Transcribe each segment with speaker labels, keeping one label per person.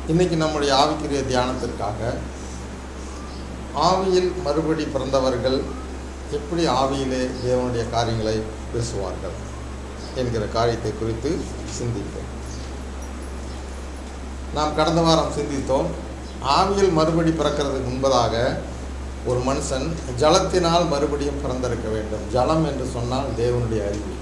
Speaker 1: இன்னைக்கு நம்முடைய ஆவிக்குரிய தியானத்திற்காக ஆவியில் மறுபடி பிறந்தவர்கள் எப்படி ஆவியிலே தேவனுடைய காரியங்களை பேசுவார்கள் என்கிற காரியத்தை குறித்து சிந்திப்போம் நாம் கடந்த வாரம் சிந்தித்தோம் ஆவியில் மறுபடி பிறக்கிறதுக்கு முன்பதாக ஒரு மனுஷன் ஜலத்தினால் மறுபடியும் பிறந்திருக்க வேண்டும் ஜலம் என்று சொன்னால் தேவனுடைய அறிவு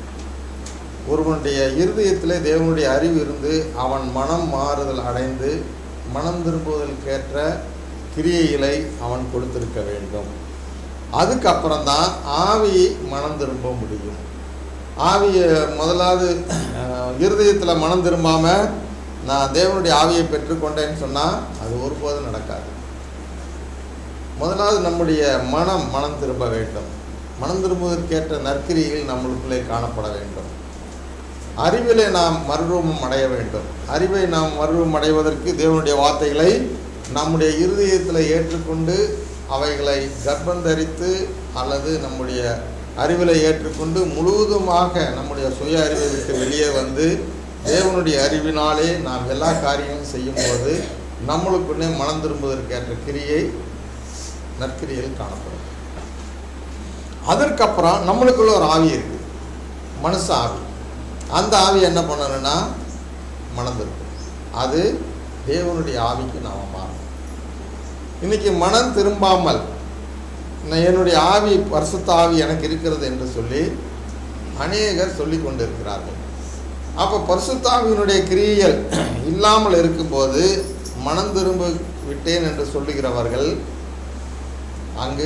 Speaker 1: ஒருவனுடைய இருதயத்திலே தேவனுடைய அறிவு இருந்து அவன் மனம் மாறுதல் அடைந்து மனம் திரும்புவதற்கேற்ற கிரியைகளை அவன் கொடுத்திருக்க வேண்டும் அதுக்கப்புறம்தான் ஆவி மனம் திரும்ப முடியும் ஆவியை முதலாவது இருதயத்தில் மனம் திரும்பாமல் நான் தேவனுடைய ஆவியை பெற்றுக்கொண்டேன்னு சொன்னால் அது ஒருபோதும் நடக்காது முதலாவது நம்முடைய மனம் மனம் திரும்ப வேண்டும் மனம் திரும்புவதற்கேற்ற நற்கிரியில் நம்மளுக்குள்ளே காணப்பட வேண்டும் அறிவிலே நாம் மறுரூபம் அடைய வேண்டும் அறிவை நாம் மறுரூபம் அடைவதற்கு தேவனுடைய வார்த்தைகளை நம்முடைய இருதயத்தில் ஏற்றுக்கொண்டு அவைகளை கர்ப்பந்தரித்து அல்லது நம்முடைய அறிவில் ஏற்றுக்கொண்டு முழுவதுமாக நம்முடைய சுய அறிவை விட்டு வெளியே வந்து தேவனுடைய அறிவினாலே நாம் எல்லா காரியங்களும் செய்யும்போது நம்மளுக்குள்ளே மனம் திரும்புவதற்கேற்ற கிரியை நற்கிரியில் காணப்படும் அதற்கப்புறம் நம்மளுக்குள்ள ஒரு ஆவி இருக்குது மனசு ஆவி அந்த ஆவி என்ன பண்ணணும்னா மனம் திரும்பும் அது தேவனுடைய ஆவிக்கு நாம் மாறணும் இன்னைக்கு மனம் திரும்பாமல் நான் என்னுடைய ஆவி பரிசுத்த ஆவி எனக்கு இருக்கிறது என்று சொல்லி அநேகர் சொல்லி கொண்டு இருக்கிறார்கள் அப்போ பரிசுத்தாவியினுடைய கிரியைகள் இல்லாமல் இருக்கும்போது மனம் திரும்ப விட்டேன் என்று சொல்லுகிறவர்கள் அங்கு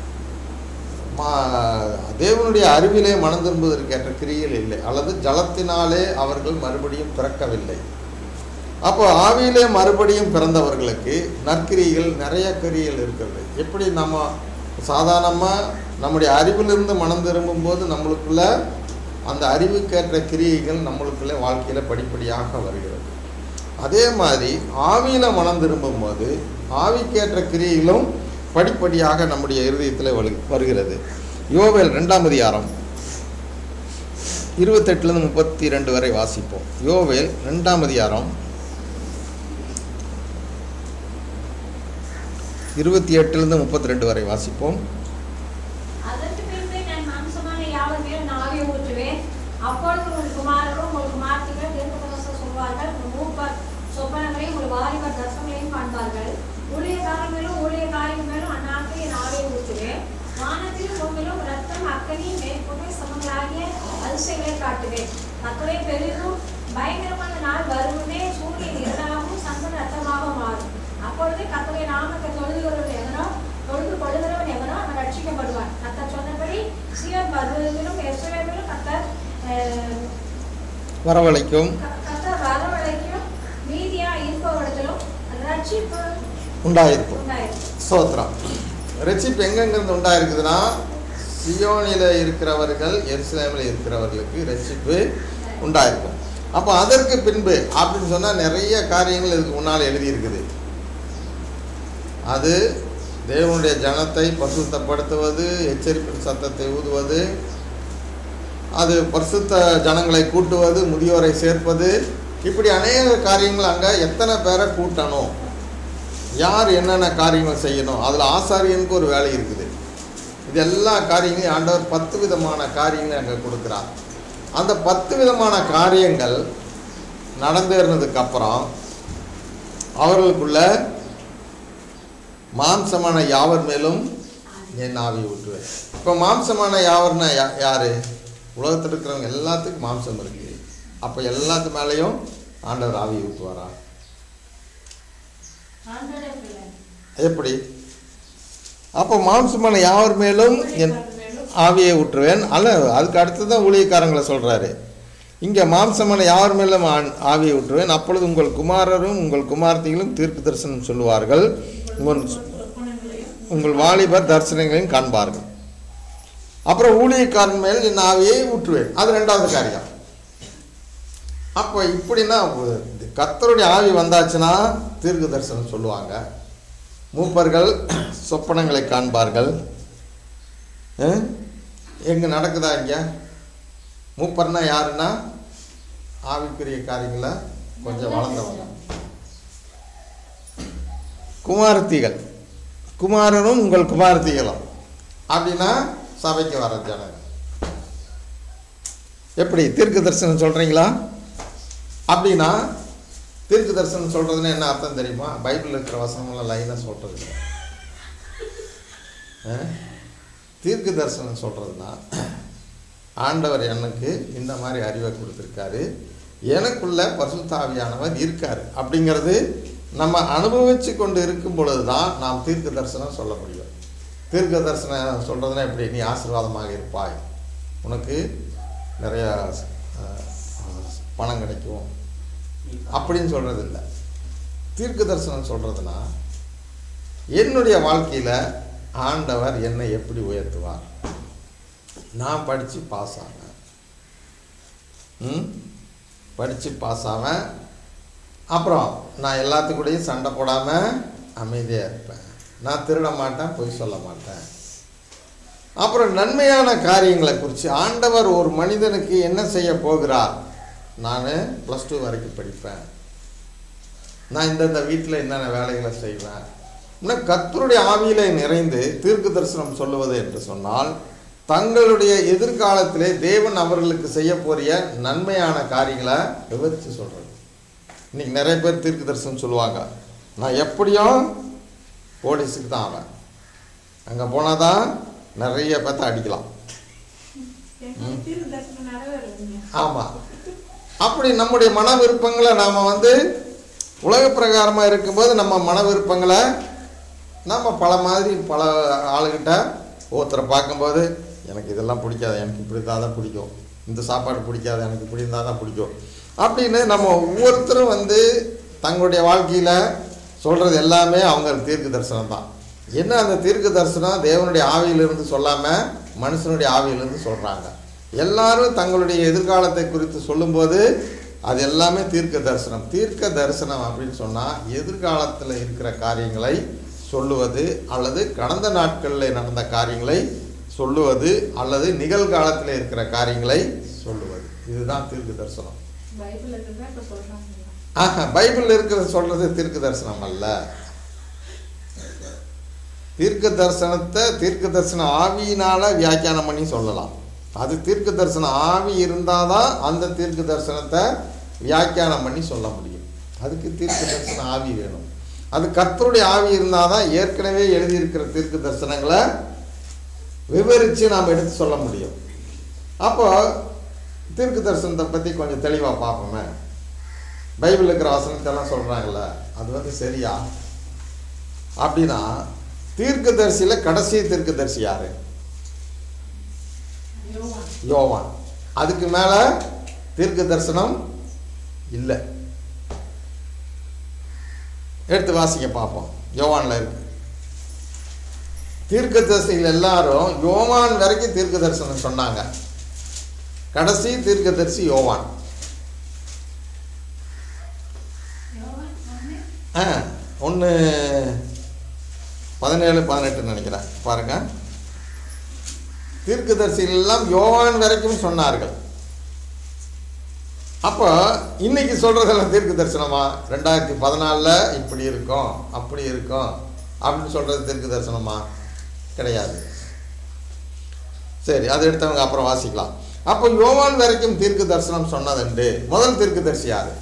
Speaker 1: மா தேவனுடைய அறிவிலே மனம் திரும்புவதற்கேற்ற கிரியைகள் இல்லை அல்லது ஜலத்தினாலே அவர்கள் மறுபடியும் பிறக்கவில்லை அப்போ ஆவியிலே மறுபடியும் பிறந்தவர்களுக்கு நற்கிரிகள் நிறைய கிரியைகள் இருக்கிறது எப்படி நம்ம சாதாரணமாக நம்முடைய அறிவிலிருந்து மனம் திரும்பும்போது நம்மளுக்குள்ள அந்த அறிவுக்கேற்ற கிரியைகள் நம்மளுக்குள்ளே வாழ்க்கையில் படிப்படியாக வருகிறது அதே மாதிரி ஆவியில் மனம் திரும்பும்போது ஆவிக்கேற்ற கிரியைகளும் படிப்படியாக நம்முடைய இருதயத்தில் வரு வருகிறது யோவேல் ரெண்டாம் அதிகாரம் இருபத்தெட்டுலேருந்து முப்பத்தி ரெண்டு வரை வாசிப்போம் யோவேல் ரெண்டாம் அதிகாரம் இருபத்தி எட்டுலேருந்து முப்பத்தி ரெண்டு வரை வாசிப்போம்
Speaker 2: அதற்கு பின்பு நான் மாம்சமான யாவர் மேல் நான் ஆவியை ஊற்றுவேன் அப்பொழுது உங்கள் குமாரரும் உங்கள் குமார்த்திகள் தீர்க்கதரிசனம் சொல்வார்கள் உங்கள் மூப்பர் சொப்பனங்களையும் உங்கள் வாலிபர் தரிசனங்களையும் காண்பார்கள் ஊழியக்காரர் மேலும் ஊழியக்காரிகள் மேலும் அந்நாட்டில் என் ஆவியை ஊற்றுவேன் வானத்திலும் பூமியிலும் ரத்தம் அக்கனி மேற்கொண்டு சமங்களாகிய அதிசயங்களை காட்டுவேன் மக்களே பெரிதும் பயங்கரமான நாள் வருமுன்னே சூரியன் இரண்டாகவும் சந்திரன் ரத்தமாக மாறும் அப்பொழுது கத்தரை நாமத்தை தொழுகிறவன் எவனோ தொழுது கொள்ளுகிறவன் எவனோ அவன் ரட்சிக்கப்படுவான் கத்தர் சொன்னபடி சியோன் பர்வதத்திலும் எருசலேமிலும் கத்தர் அஹ்,
Speaker 1: வரவழைக்கும்
Speaker 2: க- கத்தர் வரவழைக்கும் மீதியா இருப்பவரிடத்திலும் ரட்சிப்பு
Speaker 1: உண்டாயிருக்கும்
Speaker 2: உண்டாயிருக்கும்
Speaker 1: ஸ்தோத்திரம் ரட்சிப்பு எங்கெங்கிருந்து உண்டாயிருக்குதுன்னா சியோனில் இருக்கிறவர்கள் எருசலேமில் இருக்கிறவர்களுக்கு ரட்சிப்பு உண்டாயிருக்கும் அப்போ அதற்கு பின்பு அப்படின்னு சொன்னால் நிறைய காரியங்கள் இதுக்கு முன்னால் எழுதியிருக்குது அது தேவனுடைய ஜனத்தை பரிசுத்தப்படுத்துவது எச்சரிப்பின் சத்தத்தை ஊதுவது அது பரிசுத்த ஜனங்களை கூட்டுவது முதியோரை சேர்ப்பது இப்படி அநேக காரியங்கள் அங்கே எத்தனை பேரை கூட்டணும் யார் என்னென்ன காரியங்கள் செய்யணும் அதில் ஆசாரியனுக்கு ஒரு வேலை இருக்குது இது எல்லா காரியங்களையும் ஆண்டவர் பத்து விதமான காரியங்களை அங்கே கொடுக்குறார் அந்த பத்து விதமான காரியங்கள் நடந்தேறினதுக்கு அப்புறம் அவர்களுக்குள்ள மாம்சமான யாவர் மேலும் என் ஆவி ஊற்றுவேன் இப்போ மாம்சமான யாவர்னா யா யார் உலகத்தில் இருக்கிறவங்க எல்லாத்துக்கும் மாம்சம் இருக்கு அப்போ எல்லாத்து மேலேயும் ஆண்டவர் ஆவி ஊற்றுவாரா
Speaker 2: ஆண்டவரே பிள்ளை.
Speaker 1: எப்படி அப்போ மாம்சமான யாவர் மேலும் என் ஆவியை ஊற்றுவேன் அல்ல அதுக்கு அடுத்து தான் ஊழியக்காரங்களை சொல்கிறாரு இங்கே மாம்சமான யாவர் மேலும் ஆண்- ஆவியை ஊற்றுவேன் அப்பொழுது உங்கள் குமாரரும் உங்கள் குமார்த்திகளும் தீர்க்கு தரிசனம் சொல்லுவார்கள் உங்கள் உங்கள் வாலிபர் தரிசனங்களையும் காண்பார்கள் அப்புறம் ஊழியக்காரன் மேல் என் ஆவியை ஊற்றுவேன் அது ரெண்டாவது காரியம் அப்போ இப்படின்னா கர்த்தருடைய ஆவி வந்தாச்சுன்னா தீர்க்க தரிசனம் சொல்லுவாங்க மூப்பர்கள் சொப்பனங்களை காண்பார்கள் எங்கே நடக்குதா இங்கே மூப்பர்னா யாருன்னா ஆவிக்குரிய காரியங்களை கொஞ்சம் வளர்ந்தவங்க குமாரத்திகள் குமாரனும் உங்கள் குமாரத்திகளும் அப்படின்னா சபைக்கு வர ஜனங்க எப்படி தீர்க்க தரிசனம் சொல்கிறீங்களா அப்படின்னா தீர்க்க தரிசனம் சொல்கிறதுன்னு என்ன அர்த்தம் தெரியுமா பைபிளில் இருக்கிற வசனமெல்லாம் லைனாக சொல்கிறது இல்லை. ஆ? தீர்க்க தரிசனம் சொல்கிறதுனா ஆண்டவர் எனக்கு இந்த மாதிரி அறிவை கொடுத்துருக்காரு எனக்குள்ள பரிசுத்தாவியானவர் இருக்கார் அப்படிங்கிறது நம்ம அனுபவித்து கொண்டு இருக்கும் பொழுது தான் நாம் தீர்க்க தரிசனம் சொல்ல முடியும் தீர்க்க தரிசனம் சொல்கிறதுனா எப்படி நீ ஆசீர்வாதமாக இருப்பாய் உனக்கு நிறைய அஹ், பணம் கிடைக்கும் அப்படின்னு சொல்கிறது இல்லை தீர்க்க தரிசனம் சொல்கிறதுனா என்னுடைய வாழ்க்கையில் ஆண்டவர் என்னை எப்படி உயர்த்துவார் நான் படித்து பாஸ் ஆனேன் ம் படித்து பாஸ் ஆவேன் அப்புறம் நான் எல்லாத்துக்கூடயும் சண்டை போடாமல் அமைதியாக இருப்பேன் நான் திருட மாட்டேன் பொய் சொல்ல மாட்டேன் அப்புறம் நன்மையான காரியங்களை குறித்து ஆண்டவர் ஒரு மனிதனுக்கு என்ன செய்ய போகிறார் நான் ப்ளஸ் டூ வரைக்கும் படிப்பேன் நான் இந்தந்த வீட்டில் என்னென்ன வேலைகளை செய்வேன் இன்னும் கர்த்தருடைய ஆவியிலே நிறைந்து தீர்க்க தரிசனம் சொல்லுவது என்று சொன்னால் தங்களுடைய எதிர்காலத்திலே தேவன் அவர்களுக்கு செய்ய போறிய நன்மையான காரியங்களை விவரித்து சொல்கிறது இன்னைக்கு நிறைய பேர் தீர்க்க தரிசனம் சொல்லுவாங்க நான் எப்படியும் போலீஸுக்கு தான் ஆவேன் அங்கே போனால் தான் நிறைய பேர்த்த அடிக்கலாம்
Speaker 3: தீர்க்க தரிசனம் நிறைவேறுங்க
Speaker 1: ஆமாம் அப்படி நம்முடைய மன விருப்பங்களை நாம் வந்து உலக பிரகாரமாக இருக்கும்போது நம்ம மன விருப்பங்களை நம்ம பல மாதிரி பல ஆளுகிட்ட ஒருத்தரை பார்க்கும்போது எனக்கு இதெல்லாம் பிடிக்காது எனக்கு இப்படி தான் தான் பிடிக்கும் இந்த சாப்பாடு பிடிக்காது எனக்கு இப்படி இருந்தால் தான் பிடிக்கும் அப்படின்னு நம்ம ஒவ்வொருத்தரும் வந்து தங்களுடைய வாழ்க்கையில் சொல்கிறது எல்லாமே அவங்க தீர்க்க தரிசனம் தான் என்ன அந்த தீர்க்க தரிசனம் தேவனுடைய ஆவியிலிருந்து சொல்லாமல் மனுஷனுடைய ஆவியிலிருந்து சொல்கிறாங்க எல்லாரும் தங்களுடைய எதிர்காலத்தை குறித்து சொல்லும்போது அது எல்லாமே தீர்க்க தரிசனம் தீர்க்க தரிசனம் அப்படின்னு சொன்னால் எதிர்காலத்தில் இருக்கிற காரியங்களை சொல்லுவது அல்லது கடந்த நாட்களில் நடந்த காரியங்களை சொல்லுவது அல்லது நிகழ்காலத்தில் இருக்கிற காரியங்களை சொல்லுவது இதுதான் தீர்க்க தரிசனம்
Speaker 3: பைபிள் இருக்கிறதா இப்ப சொல்றாங்க
Speaker 1: ஆஹா பைபிளில் இருக்கிறது சொல்றது தீர்க்க தரிசனம் அல்ல தீர்க்க தரிசனத்தை தீர்க்க தரிசன ஆவியினால வியாக்கியானம் பண்ணி சொல்லலாம் அது தீர்க்க தரிசன ஆவி இருந்தால் தான் அந்த தீர்க்க தரிசனத்தை வியாக்கியானம் பண்ணி சொல்ல முடியும் அதுக்கு தீர்க்க தரிசன ஆவி வேணும் அது கர்த்தருடைய ஆவி இருந்தால் தான் ஏற்கனவே எழுதியிருக்கிற தீர்க்க தரிசனங்களை விவரித்து நாம் எடுத்து சொல்ல முடியும் அப்போ தீர்க்க தரிசனத்தை பற்றி கொஞ்சம் தெளிவாக பார்ப்போமே பைபிளில் இருக்கிற வசனத்தெல்லாம் சொல்கிறாங்கல்ல அது வந்து சரியா அப்படின்னா தீர்க்கதரிசியில் கடைசி தீர்க்கதரிசி யாரு
Speaker 3: யோவான்
Speaker 1: யோவான் அதுக்கு மேலே தீர்க்க தரிசனம் இல்லை எடுத்து வாசிக்க பார்ப்போம் யோவானில் இருக்கு தீர்க்கதரிசிகள் எல்லாரும் யோவான் வரைக்கும் தீர்க்க தரிசனம் சொன்னாங்க கடைசி தீர்க்கதரிசி யோவான்
Speaker 2: யோவான் ஒண்ணு
Speaker 1: ஆ ஒன்று பதினேழு பதினெட்டுன்னு நினைக்கிறேன் பாருங்க தீர்க்கதரிசிகள் எல்லாம் யோவான் வரைக்கும் சொன்னார்கள் அப்போ இன்னைக்கு சொல்கிறதெல்லாம் தீர்க்க தரிசனமா ரெண்டாயிரத்தி பதினாலில் இப்படி இருக்கும் அப்படி இருக்கும் அப்படின்னு சொல்கிறது தீர்க்க தரிசனமா கிடையாது சரி அதை எடுத்தவங்க அப்புறம் வாசிக்கலாம் அப்போ யோவான் வரைக்கும் தீர்க்க தரிசனம் சொன்னதுண்டு முதல் தீர்க்கதரிசி யாரு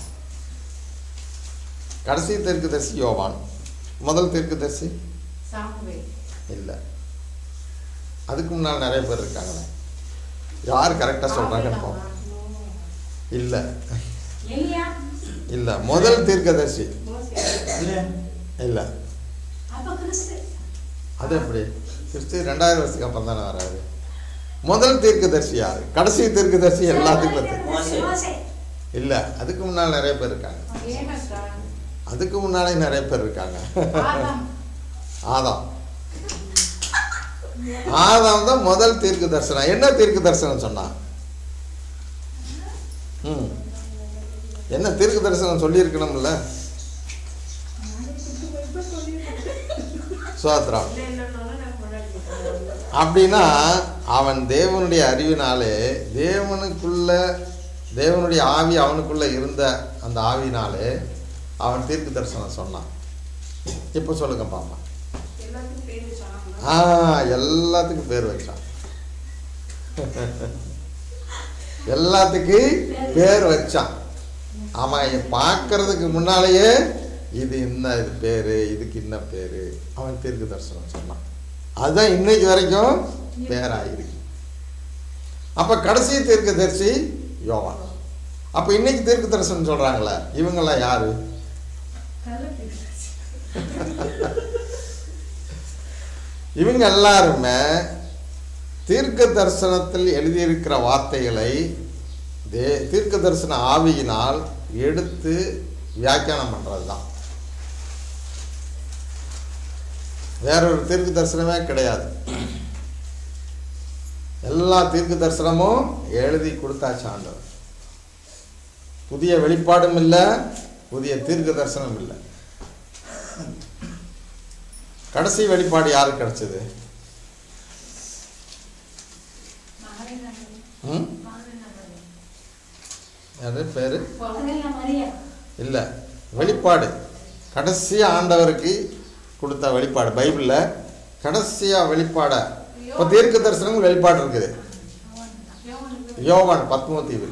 Speaker 1: கடைசி தீர்க்கதரிசி யோவான் முதல் தீர்க்கதரிசி
Speaker 3: சாமுவேல்
Speaker 1: இல்லை அதுக்கு முன்னால் நிறைய பேர் இருக்காங்களே யார் கரெக்டாக சொல்கிறாங்கன்னு பார்ப்போம் இல்லை
Speaker 2: எலியா
Speaker 1: இல்லை முதல் தீர்க்கதரிசி
Speaker 3: மோசே
Speaker 1: இல்லை
Speaker 2: அப்ப கிறிஸ்து
Speaker 1: அது எப்படி கிறிஸ்து ரெண்டாயிரம் வருஷத்துக்கு அப்புறம் தானே வராது முதல் தீர்க்கதரிசி யார் கடைசி தீர்க்கதரிசி எல்லாத்துக்கும் தெரியும்
Speaker 2: மோசே. மோசே.
Speaker 1: இல்லை அதுக்கு முன்னால் நிறைய பேர் இருக்காங்க
Speaker 3: ஏனக்கா
Speaker 1: அதுக்கு முன்னாலே நிறைய பேர் இருக்காங்க
Speaker 3: ஆதாம்
Speaker 1: ஆதாம் ஆதாம் தான் முதல் தீர்க்க தரிசனம் என்ன தீர்க்க தரிசனம் சொன்னான் ம் என்ன தீர்க்க தரிசனம் சொல்லியிருக்கணும்ல சோத்ரம்
Speaker 3: இல்லை இல்லைன்னாலும் நான் கொண்டாடி
Speaker 1: அப்படின்னா அவன் தேவனுடைய அறிவினாலே தேவனுக்குள்ள தேவனுடைய ஆவி அவனுக்குள்ள இருந்த அந்த ஆவினாலே அவன் தீர்க்க தரிசனம் சொன்னான் இப்போ சொல்லுங்க பாப்பா
Speaker 3: எல்லாத்துக்கும் பேர் வச்சாங்க
Speaker 1: ஆ எல்லாத்துக்கும் பேர் வச்சான் எல்லாத்துக்கு பேர் வச்சான் அவன் பார்க்கறதுக்கு முன்னாலேயே இது என்ன இது பேர் இதுக்கு என்ன பேர் அவன் தீர்க்க தரிசனம் சொன்னான் அதுதான் இன்னைக்கு வரைக்கும் பேராயிருக்கு அப்போ கடைசி தீர்க்க தரிசி யோவான் அப்போ இன்னைக்கு தீர்க்க தரிசனம் சொல்கிறாங்களே இவங்கெல்லாம் யாரு
Speaker 3: கள்ள பேர்
Speaker 1: இவங்க எல்லாருமே தீர்க்க தரிசனத்தில் எழுதியிருக்கிற வார்த்தைகளை தே தீர்க்க தரிசன ஆவியினால் எடுத்து வியாக்கியானம் பண்ணுறது தான் வேறொரு தீர்க்க தரிசனமே கிடையாது எல்லா தீர்க்க தரிசனமும் எழுதி கொடுத்தாச்சு ஆண்டவர் புதிய வெளிப்பாடும் இல்லை புதிய தீர்க்க தரிசனம் இல்லை கடைசி வெளிப்பாடு யாருக்கு கிடைச்சது ம் யாரு பேர்
Speaker 2: மரியா
Speaker 1: இல்லை வெளிப்பாடு கடைசி ஆண்டவருக்கு கொடுத்த வெளிப்பாடு பைபிளில் கடைசியாக வெளிப்பாடை இப்போ தீர்க்க தரிசனம் வெளிப்பாடு இருக்குது யோவான் பத்மோ தீவில்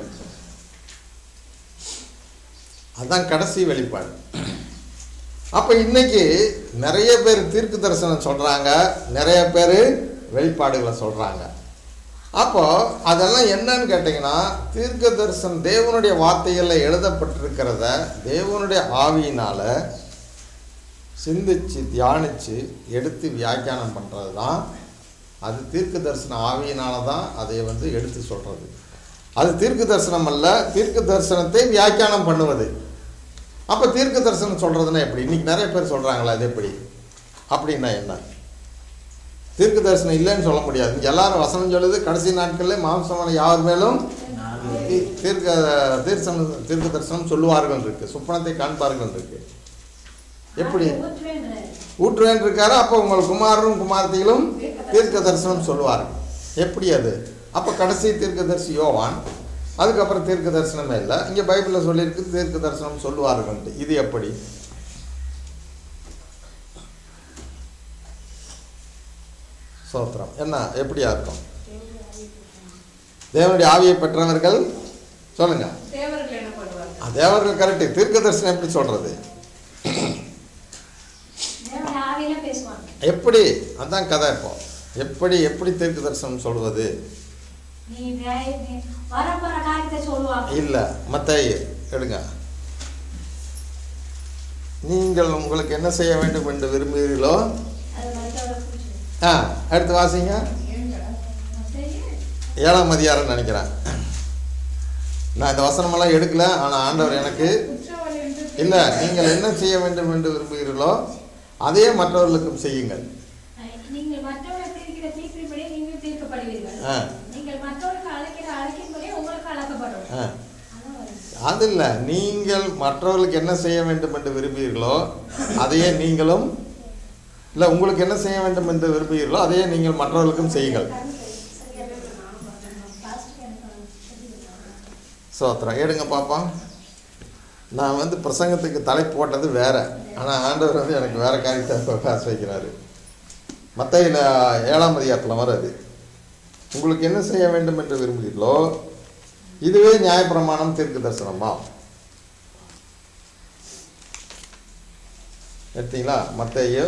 Speaker 1: அதான் கடைசி வெளிப்பாடு அப்போ இன்னைக்கு நிறைய பேர் தீர்க்க தரிசனம் சொல்கிறாங்க நிறைய பேர் வெளிப்பாடுகளை சொல்கிறாங்க அப்போ அதெல்லாம் என்னன்னு கேட்டிங்கன்னா தீர்க்க தரிசனம் தேவனுடைய வார்த்தைகளில் எழுதப்பட்டிருக்கிறத தேவனுடைய ஆவியினால் சிந்திச்சு தியானித்து எடுத்து வியாக்கியானம் பண்ணுறது தான் அது தீர்க்க தரிசன ஆவியினால தான் அதை வந்து எடுத்து சொல்கிறது அது தீர்க்க தரிசனம் அல்ல தீர்க்க தரிசனத்தை வியாக்கியானம் பண்ணுவது அப்போ தீர்க்க தரிசனம் சொல்கிறதுனா எப்படி இன்னைக்கு நிறைய பேர் சொல்கிறாங்களா அது எப்படி அப்படின்னா என்ன தீர்க்க தரிசனம் இல்லைன்னு சொல்ல முடியாது இங்கே எல்லாரும் வசனம் சொல்லுது கடைசி நாட்களில் மாம்சமான யார் மேலும் தீ- தீர்க்க தீர்சனம் தீர்க்க தரிசனம் சொல்லுவார்கள் இருக்கு சுப்பனத்தை காண்பார்கள் இருக்கு எப்படி ஊற்றுவேன் இருக்காரு அப்போ உங்கள் குமாரரும் குமாரத்திகளும் தீர்க்க தரிசனம் சொல்லுவார்கள் எப்படி அது அப்போ கடைசி தீர்க்கதரிசி யோவான் அதுக்கப்புறம் தீர்க்க தரிசனமே இல்லை இங்கே பைபிளில் சொல்லியிருக்கு தீர்க்க தரிசனம் சொல்லுவார்கள்ட்டு இது எப்படி சோத்திரம் என்ன எப்படியா இருக்கும் தேவனுடைய ஆவியை பெற்றவர்கள் சொல்லுங்க
Speaker 3: தேவர்கள் என்ன பண்ணுவாங்க
Speaker 1: தேவர்கள் கரெக்டு தீர்க்க தரிசனம் எப்படி சொல்றது
Speaker 2: தேவனுடைய ஆவியில பேசுவாங்க
Speaker 1: எப்படி அதான் கதை இப்போ எப்படி எப்படி தீர்க்க தரிசனம் சொல்வது
Speaker 2: நீ வே- நீ வரப்போற காரியத்தை சொல்லுவாங்க
Speaker 1: இல்லை மத்த எடுங்க நீங்கள் உங்களுக்கு என்ன செய்ய வேண்டும் என்று விரும்புகிறீர்களோ
Speaker 2: அது மற்றவரை பிடிச்சிது
Speaker 1: ஆ அடுத்து வாசிங்க ஏழாம் அதிகாரம் நினைக்கிறேன் நான் இந்த வசனமெல்லாம் எடுக்கல ஆனால் ஆண்டவர் எனக்கு
Speaker 3: குற்றவாளி என்று
Speaker 1: இல்லை நீங்கள் என்ன செய்ய வேண்டும் என்று விரும்புகிறீர்களோ அதையே மற்றவர்களுக்கும் செய்யுங்கள்
Speaker 2: நீங்கள் மற்றவரை தீர்க்கிற தீர்ப்பின்படி நீங்கள் தீர்க்கப்படுவீர்கள்
Speaker 1: ஆ.
Speaker 2: நீங்கள் மற்றவருக்கு அழைக்கிற அழைக்கின்படி உங்களுக்கு அழைக்கப்படும்
Speaker 1: ஆ
Speaker 2: அதான் வருது.
Speaker 1: அது இல்லை நீங்கள் மற்றவர்களுக்கு என்ன செய்ய வேண்டும் என்று விரும்புகிறீர்களோ அதையே நீங்களும் இல்லை உங்களுக்கு என்ன செய்ய வேண்டும் என்று விரும்புகிறீர்களோ அதையே நீங்கள் மற்றவர்களுக்கும் செய்யுங்கள் சோத்திரம் எடுங்க பாப்பா நான் வந்து பிரசங்கத்துக்கு தலை போட்டது வேற ஆனால் ஆண்டவர் வந்து எனக்கு வேற காரியத்தை காசு வைக்கிறாரு மற்ற ஏழாம் அதிகாரத்தில் வராது உங்களுக்கு என்ன செய்ய வேண்டும் என்று விரும்புகிறீர்களோ இதுவே நியாயப்பிரமாணம் தீர்க்க தரிசனமா எடுத்தீங்களா மத்தேயு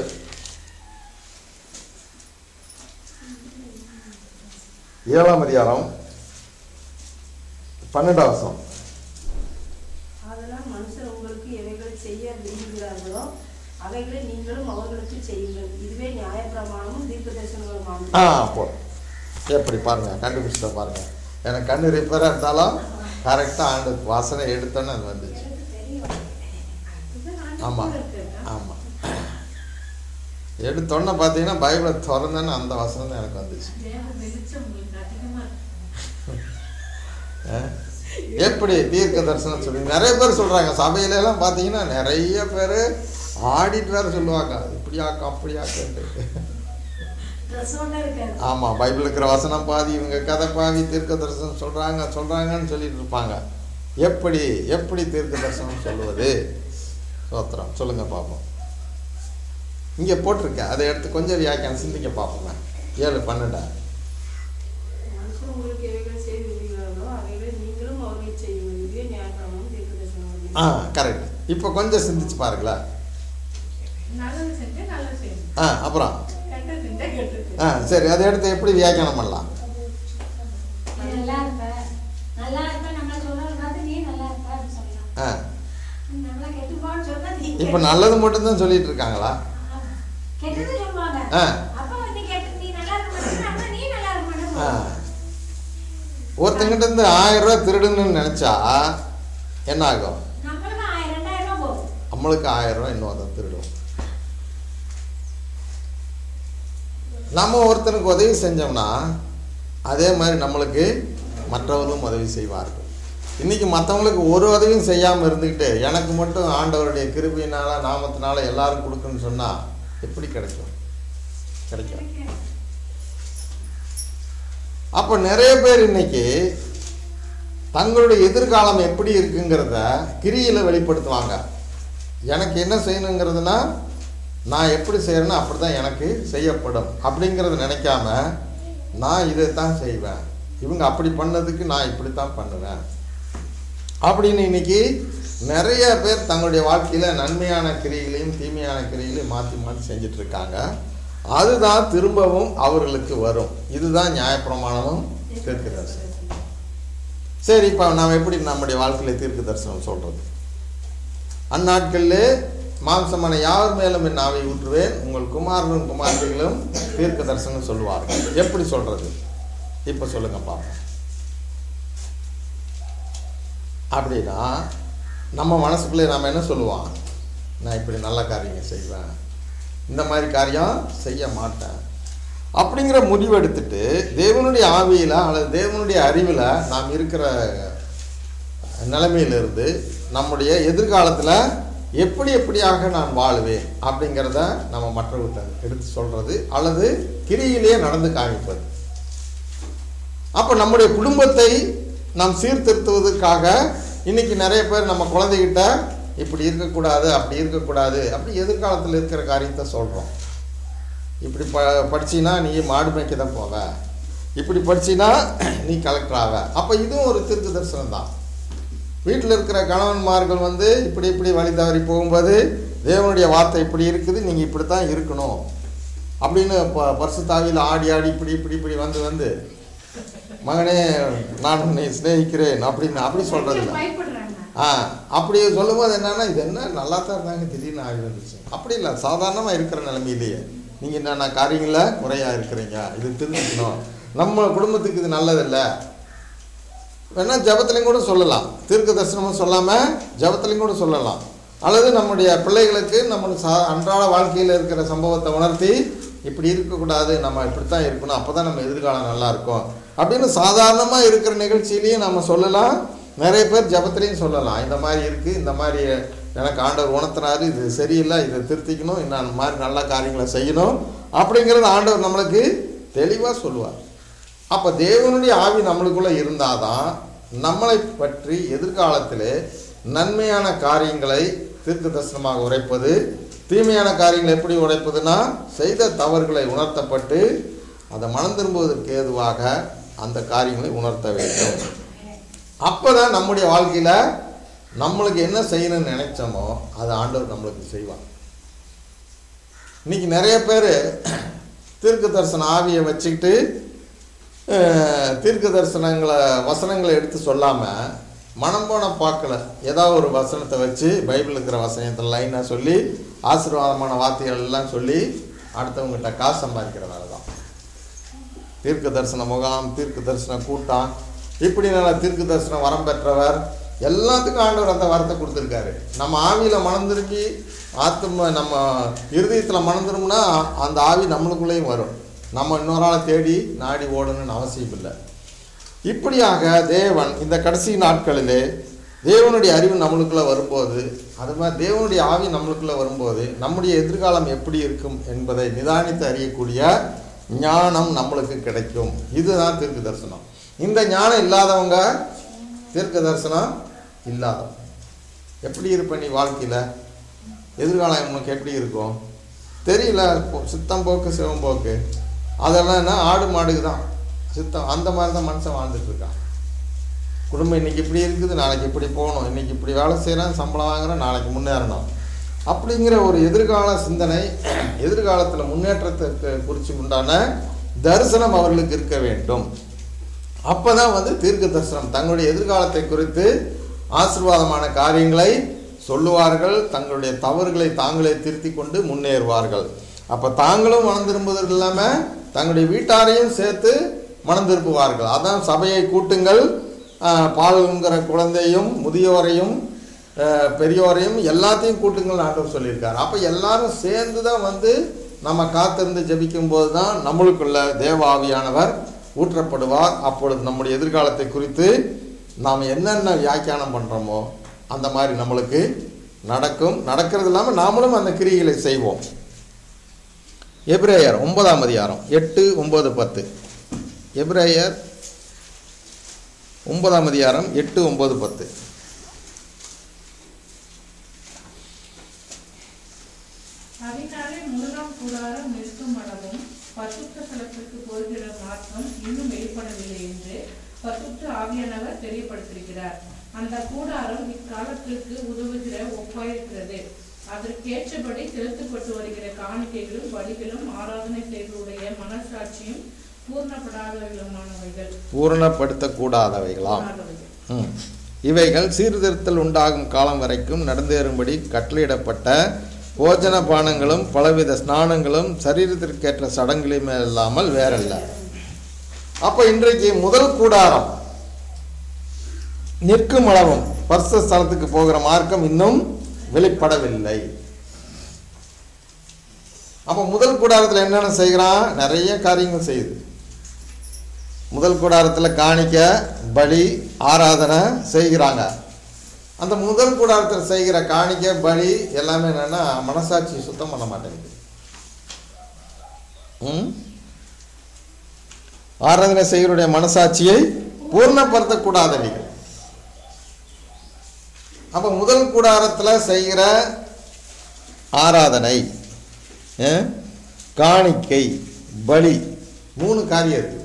Speaker 1: ஏழாம் அதிகாரம் பன்னெண்டாம் வசனம்
Speaker 3: அதனால் மனுஷர் உங்களுக்கு எவைகளை செய்ய விரும்புகிறார்களோ அவைகளை நீங்களும் அவர்களுக்கு செய்யுங்கள் இதுவே நியாயப்பிரமாணமும் தீர்க்க தரிசனங்களும்
Speaker 1: ஆ போ எப்படி பாருங்க கண்டுபிடிச்சிட்ட பாருங்க எனக்கு கண்ணு ரிப்பேராக இருந்தாலும் கரெக்டாக ஆண்டு வாசனை எடுத்தோன்னே அது வந்துச்சு ஆமாம் ஆமாம் எடுத்தோன்னே பார்த்தீங்கன்னா பைபிளை திறந்தேன்னு அந்த வசனம் தான் எனக்கு வந்துச்சு
Speaker 3: தேவ வெளிச்சம் உங்களுக்கு அதிகமா இருக்கு.
Speaker 1: ஆ? எப்படி தீர்க்க தரிசனம் சொல்லி நிறைய பேர் சொல்கிறாங்க சபையில எல்லாம் பார்த்தீங்கன்னா நிறைய பேர் ஆடிட்டு வேற சொல்லுவாங்க இப்படியாக்கும் அப்படியாக்கன்ட்டு
Speaker 2: ட்ரெஸ் ஒன்று இருக்காது
Speaker 1: ஆமாம் பைபிள் இருக்கிற வசனம் பாதி இவங்க கதை பாதி தீர்க்க தரிசனம் சொல்கிறாங்க சொல்கிறாங்கன்னு சொல்லிட்டு இருப்பாங்க எப்படி எப்படி தீர்க்க தரிசனம் சொல்லுவது சோத்திரம் சொல்லுங்க பார்ப்போம் இங்கே போட்டிருக்க அதை எடுத்து கொஞ்சம் வியாக்கியானம் சிந்திக்க பார்ப்போமே ஏழு பன்னெண்டா
Speaker 3: மனுஷர் உங்களுக்கு எவைகளை செய்து விடுகிறார்களோ அவைகளை நீங்களும் அவர்களை செய்யுங்கள் இதுவே நியாயப்பிரமாணம் தீர்க்கதரிசனம்
Speaker 1: ஆ கரெக்ட் இப்போ கொஞ்சம் சிந்திச்சு பாருங்களேன்
Speaker 4: நல்லது செஞ்சு நல்லது செய்யணும்
Speaker 1: ஆ அப்புறம்
Speaker 4: கெட்டது செஞ்சா கெட்டது
Speaker 1: ஆ சரி அதை எடுத்து எப்படி வியாக்கியானம் பண்ணலாம்
Speaker 2: நீ நல்லா இருப்ப நல்லா இருப்ப நம்மள சொல்றது பார்த்து நீ நல்லா இருப்ப அப்படின்னு சொல்லலாம்
Speaker 1: ஆ
Speaker 2: நம்மள கெட்டு போன்னு சொன்னா நீ
Speaker 1: இப்போ நல்லது மட்டும்தான் சொல்லிட்டு இருக்காங்களா
Speaker 2: கெட்டது சொல்லுவாங்க
Speaker 1: ஆ.
Speaker 2: அப்ப வந்து கெட்டு நீ நல்லா இருக்க மாட்டேங்கிற அப்ப நீ நல்லா இருக்க மாட்டேன்னு
Speaker 1: ஆ
Speaker 2: சொல்லுவாங்க.
Speaker 1: ஒருத்தங்கிட்ட இருந்து ஆயிரம் ரூபாய் திருடுன்னு நினச்சா என்ன ஆகும்
Speaker 2: நம்மளுக்கு ஆயிரம் ரெண்டாயிரம் ரூபாய் போகும்
Speaker 1: நம்மளுக்கு ஆயிரம் ரூபாய் இன்னும் அதை திருடும் நம்ம ஒருத்தனுக்கு உதவி செஞ்சோம்னா அதே மாதிரி நம்மளுக்கு மற்றவர்களும் உதவி செய்வார்கள் இன்னைக்கு மற்றவங்களுக்கு ஒரு உதவியும் செய்யாமல் இருந்துக்கிட்டு எனக்கு மட்டும் ஆண்டவருடைய கிருபையினால நாமத்தினால எல்லாரும் கொடுக்குன்னு சொன்னால் எப்படி கிடைக்கும் கிடைக்கும் அப்போ நிறைய பேர் இன்னைக்கு தங்களுடைய எதிர்காலம் எப்படி இருக்குங்கிறத கிரியில் வெளிப்படுத்துவாங்க எனக்கு என்ன செய்யணுங்கிறதுனா நான் எப்படி செய்கிறேனோ அப்படி தான் எனக்கு செய்யப்படும் அப்படிங்கிறத நினைக்காம நான் இதை தான் செய்வேன் இவங்க அப்படி பண்ணதுக்கு நான் இப்படி தான் பண்ணுவேன் அப்படின்னு இன்னைக்கு நிறைய பேர் தங்களுடைய வாழ்க்கையில் நன்மையான கிரியைகளையும் தீமையான கிரியைகளையும் மாற்றி மாற்றி செஞ்சுட்டு இருக்காங்க அதுதான் திரும்பவும் அவர்களுக்கு வரும் இதுதான் நியாயப்பிரமாணமும் தீர்க்க தரிசனம் சரி இப்போ நாம் எப்படி நம்முடைய வாழ்க்கையில் தீர்க்க தரிசனம் சொல்கிறது அந்நாட்களிலே மாம்சமான யார் மேலும் என் ஆவை ஊற்றுவேன் உங்கள் குமாரனும் குமாரர்களும் தீர்க்க தரிசனம் சொல்லுவார்கள் எப்படி சொல்கிறது இப்போ சொல்லுங்க பாப்போம் அப்படின்னா நம்ம மனசுக்குள்ளே நாம் என்ன சொல்லுவோம் நான் இப்படி நல்ல காரியங்கள் செய்வேன் இந்த மாதிரி காரியம் செய்ய மாட்டேன் அப்படிங்கிற முடிவு எடுத்துட்டு தேவனுடைய ஆவியில் அல்லது தேவனுடைய அறிவில் நாம் இருக்கிற நிலைமையிலிருந்து நம்முடைய எதிர்காலத்தில் எப்படி எப்படியாக நான் வாழுவேன் அப்படிங்கிறத நம்ம மற்றவர்கிட்ட எடுத்து சொல்கிறது அல்லது கிரியிலேயே நடந்து காமிப்பது அப்போ நம்முடைய குடும்பத்தை நாம் சீர்திருத்துவதற்காக இன்னைக்கு நிறைய பேர் நம்ம குழந்தைகிட்ட இப்படி இருக்கக்கூடாது அப்படி இருக்கக்கூடாது அப்படி எதிர்காலத்தில் இருக்கிற காரியத்தை சொல்கிறோம் இப்படி ப படிச்சின்னா நீ மாடு மேய்க்க தான் போவ இப்படி படிச்சின்னா நீ கலெக்டர் ஆவ அப்போ இதுவும் ஒரு தீர்க்க தரிசனம் தான் வீட்டில் இருக்கிற கணவன்மார்கள் வந்து இப்படி இப்படி வழி தவறி போகும்போது தேவனுடைய வார்த்தை இப்படி இருக்குது நீங்கள் இப்படி தான் இருக்கணும் அப்படின்னு ப பரிசு தாவியில் ஆடி ஆடி இப்படி இப்படி இப்படி வந்து வந்து மகனே நான் உன்னை சிநேகிக்கிறேன் அப்படின்னு அப்படி சொல்கிறது இல்லை
Speaker 4: பயப்படுறாங்க
Speaker 1: ஆ அப்படி சொல்லும்போது என்னன்னா இது என்ன நல்லா தான் இருந்தாங்க திடீர்னு ஆகி வந்துச்சு அப்படி இல்லை சாதாரணமாக இருக்கிற நிலைமையிலேயே நீங்கள் என்னென்ன காரியங்களில் குறையாக இருக்கிறீங்க இது திருந்திக்கணும் நம்ம குடும்பத்துக்கு இது நல்லதில்லை வேணா ஜபத்துலையும் கூட சொல்லலாம் தீர்க்க தரிசனமும் சொல்லாமல் ஜபத்துலையும் கூட சொல்லலாம் அல்லது நம்முடைய பிள்ளைகளுக்கு நம்ம சா அன்றாட வாழ்க்கையில் இருக்கிற சம்பவத்தை உணர்த்தி இப்படி இருக்கக்கூடாது நம்ம இப்படித்தான் இருக்கணும் அப்போ தான் நம்ம எதிர்காலம் நல்லா இருக்கும் அப்படின்னு சாதாரணமாக இருக்கிற நிகழ்ச்சியிலையும் நம்ம சொல்லலாம் நிறைய பேர் ஜபத்துலேயும் சொல்லலாம் இந்த மாதிரி இருக்குது இந்த மாதிரி எனக்கு ஆண்டவர் உணர்த்தினாரு இது சரியில்லை இதை திருத்திக்கணும் இன்னும் அந்த மாதிரி நல்ல காரியங்களை செய்யணும் அப்படிங்கிறது ஆண்டவர் நம்மளுக்கு தெளிவாக சொல்லுவார் அப்போ தேவனுடைய ஆவி நம்மளுக்குள்ளே இருந்தாதான் நம்மளை பற்றி எதிர்காலத்திலே நன்மையான காரியங்களை தீர்க்க தரிசனமாக உரைப்பது தீமையான காரியங்களை எப்படி உரைப்பதுன்னா செய்த தவறுகளை உணர்த்தப்பட்டு அதை மனம் திரும்புவதற்கு ஏதுவாக அந்த காரியங்களை உணர்த்த வேண்டும் அப்போ தான் நம்முடைய வாழ்க்கையில் நம்மளுக்கு என்ன செய்யணும்னு நினைச்சோமோ அதை ஆண்டவர் நம்மளுக்கு செய்வார் இன்னைக்கு நிறைய பேர் தீர்க்க தரிசன ஆவியை வச்சுக்கிட்டு அஹ், தீர்க்க தரிசனங்களை வசனங்களை எடுத்து சொல்லாமல் மனம் போன பார்க்கல ஏதாவது ஒரு வசனத்தை வச்சு பைபிள் இருக்கிற வசனத்தில் லைனாக சொல்லி ஆசீர்வாதமான வார்த்தைகள் எல்லாம் சொல்லி அடுத்தவங்ககிட்ட காசு சம்பாதிக்கிற வேலை தான் தீர்க்க தரிசன முகாம் தீர்க்க தரிசன கூட்டம் இப்படி நல்ல தீர்க்க தரிசனம் வரம் பெற்றவர் எல்லாத்துக்கும் ஆண்டவர் அந்த வரத்தை கொடுத்துருக்காரு நம்ம ஆவியில் மனம் திரும்பி ஆத்ம நம்ம இருதயத்தில் மனம் திரும்பினா அந்த ஆவி நம்மளுக்குள்ளேயும் வரும் நம்ம இன்னொரு ஆளை தேடி நாடி ஓடணும்னு அவசியம் இல்லை இப்படியாக தேவன் இந்த கடைசி நாட்களிலே தேவனுடைய அறிவு நம்மளுக்குள்ளே வரும்போது அது மாதிரி தேவனுடைய ஆவி நம்மளுக்குள்ளே வரும்போது நம்முடைய எதிர்காலம் எப்படி இருக்கும் என்பதை நிதானித்து அறியக்கூடிய ஞானம் நம்மளுக்கு கிடைக்கும் இதுதான் தீர்க்க தரிசனம் இந்த ஞானம் இல்லாதவங்க தீர்க்க தரிசனம் இல்லாதவங்க எப்படி இருப்ப நீ வாழ்க்கையில் எதிர்காலம் உனக்கு எப்படி இருக்கும் தெரியல இப்போ சித்தம் போக்கு சிவம் போக்கு அதெல்லாம் என்ன ஆடு மாடுக்கு தான் சித்தம் அந்த மாதிரி தான் மனுஷன் வாழ்ந்துட்டு இருக்கான் குடும்பம் இன்னைக்கு இப்படி இருக்குது நாளைக்கு இப்படி போகணும் இன்னைக்கு இப்படி வேலை செய்கிறேன் சம்பளம் வாங்குறேன் நாளைக்கு முன்னேறணும் அப்படிங்கிற ஒரு எதிர்கால சிந்தனை எதிர்காலத்தில் முன்னேற்றத்திற்கு குறித்து உண்டான தரிசனம் அவர்களுக்கு இருக்க வேண்டும் அப்போ தான் வந்து தீர்க்க தரிசனம் தங்களுடைய எதிர்காலத்தை குறித்து ஆசீர்வாதமான காரியங்களை சொல்லுவார்கள் தங்களுடைய தவறுகளை தாங்களே திருத்தி கொண்டு முன்னேறுவார்கள் அப்போ தாங்களும் மனம் திரும்புவதற்கு இல்லாமல் தங்களுடைய வீட்டாரையும் சேர்த்து மனம் திருப்புவார்கள் அதான் சபையை கூட்டுங்கள் ஆஹ், பால்ங்கிற குழந்தையும் முதியோரையும் ஆஹ், பெரியோரையும் எல்லாத்தையும் கூட்டுங்கள் ஆண்டவர் சொல்லியிருக்கார் அப்போ எல்லாரும் சேர்ந்து தான் வந்து நம்ம காத்திருந்து ஜெபிக்கும் போது தான் நம்மளுக்குள்ள தேவ ஆவியானவர் ஊற்றப்படுவார் அப்பொழுது நம்முடைய எதிர்காலத்தை குறித்து நாம் என்னென்ன வியாக்கியானம் பண்ணுறோமோ அந்த மாதிரி நம்மளுக்கு நடக்கும் நடக்கிறது இல்லாமல் நாமளும் அந்த கிரியைகளை செய்வோம் எப்ரேயர் ஒன்பதாம் அதிகாரம் எட்டு ஒன்பது பத்து எப்ரேயர் ஒன்பதாம் அதிகாரம் எட்டு ஒன்பது பத்து
Speaker 4: அதனாலே முதலாம் கூடாரம் நிற்கும் அளவும் பசுத்த ஸ்தலத்திற்கு போகிற மாற்றம் இன்னும் வெளிப்படவில்லை என்று பசுத்த ஆவியானவர் தெரியப்படுத்திருக்கிறார் அந்த கூடாரம் இக்காலத்திற்கு உதவுகிற ஒப்பாயிருக்கிறது அதற்கேற்றபடி செலுத்தப்பட்டு வருகிற காணிக்கைகளும் பலிகளும் ஆராதனை செய்வதுடைய மனசாட்சியும் பூர்ணப்படாதவைகளுமானவைகள்
Speaker 1: பூரணப்படுத்தக்கூடாதவைகளாம்
Speaker 4: கூடாதவைகள்.
Speaker 1: ம். இவைகள் சீர்திருத்தல் உண்டாகும் காலம் வரைக்கும் நடந்தேறும்படி கட்டளையிடப்பட்ட போஜன பானங்களும் பலவித ஸ்நானங்களும் சரீரத்திற்கேற்ற சடங்குகளுமே இல்லாமல் வேறல்ல அப்போ இன்றைக்கு முதல் கூடாரம் நிற்கும் அளவும் பர்ச ஸ்தலத்துக்கு போகிற மார்க்கம் இன்னும் வெளிப்படவில்லை அப்போ முதல் கூடாரத்தில் என்னென்ன செய்கிறான் நிறைய காரியங்கள் செய்யுது முதல் கூடாரத்தில் காணிக்க பலி ஆராதனை செய்கிறாங்க அந்த முதல் கூடாரத்தில் செய்கிற காணிக்க பலி எல்லாமே என்னன்னா மனசாட்சி சுத்தம் பண்ண மாட்டேங்குது ம்? ஆராதனை செய்கிறோடைய மனசாட்சியை பூர்ணப்படுத்தக்கூடாதவைகள் அப்போ முதல் கூடாரத்தில் செய்கிற ஆராதனை அஹ், காணிக்கை பலி மூணு காரியம் இருக்குது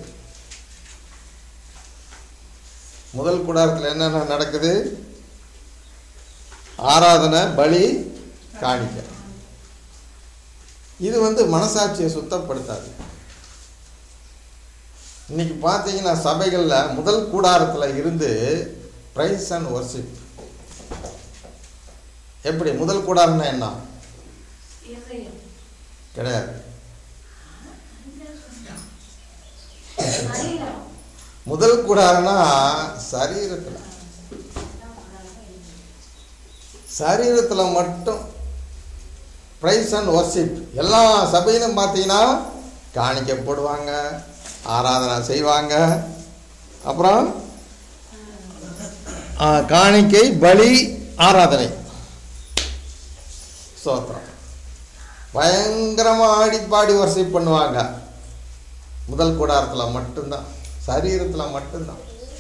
Speaker 1: முதல் கூடாரத்தில் என்னென்ன நடக்குது ஆராதனை பலி காணிக்க இது வந்து மனசாட்சியை சுத்தப்படுத்தாது இன்னைக்கு பார்த்தீங்கன்னா சபைகளில் முதல் கூடாரத்தில் இருந்து ப்ரைஸ் அண்ட் ஒர்ஷிப் எப்படி முதல் கூடாரம்னா என்ன
Speaker 2: இருதயம்.
Speaker 1: கிடையாது
Speaker 2: சரீரம்.
Speaker 1: முதல் கூடாரம்னா சரீரத்தில் சரீரத்தில் மட்டும் ப்ரைஸ் அண்ட் ஒர்ஷிப் எல்லா சபையிலும் பார்த்தீங்கன்னா காணிக்க போடுவாங்க ஆராதனை செய்வாங்க அப்புறம் ஆ, காணிக்கை பலி ஆராதனை ஸ்தோத்திரம் பயங்கரமாக ஆடி பாடி வர்ஷிப் பண்ணுவாங்க முதல் கூடாரத்தில் மட்டும்தான் சரீரத்தில் மட்டும்தான்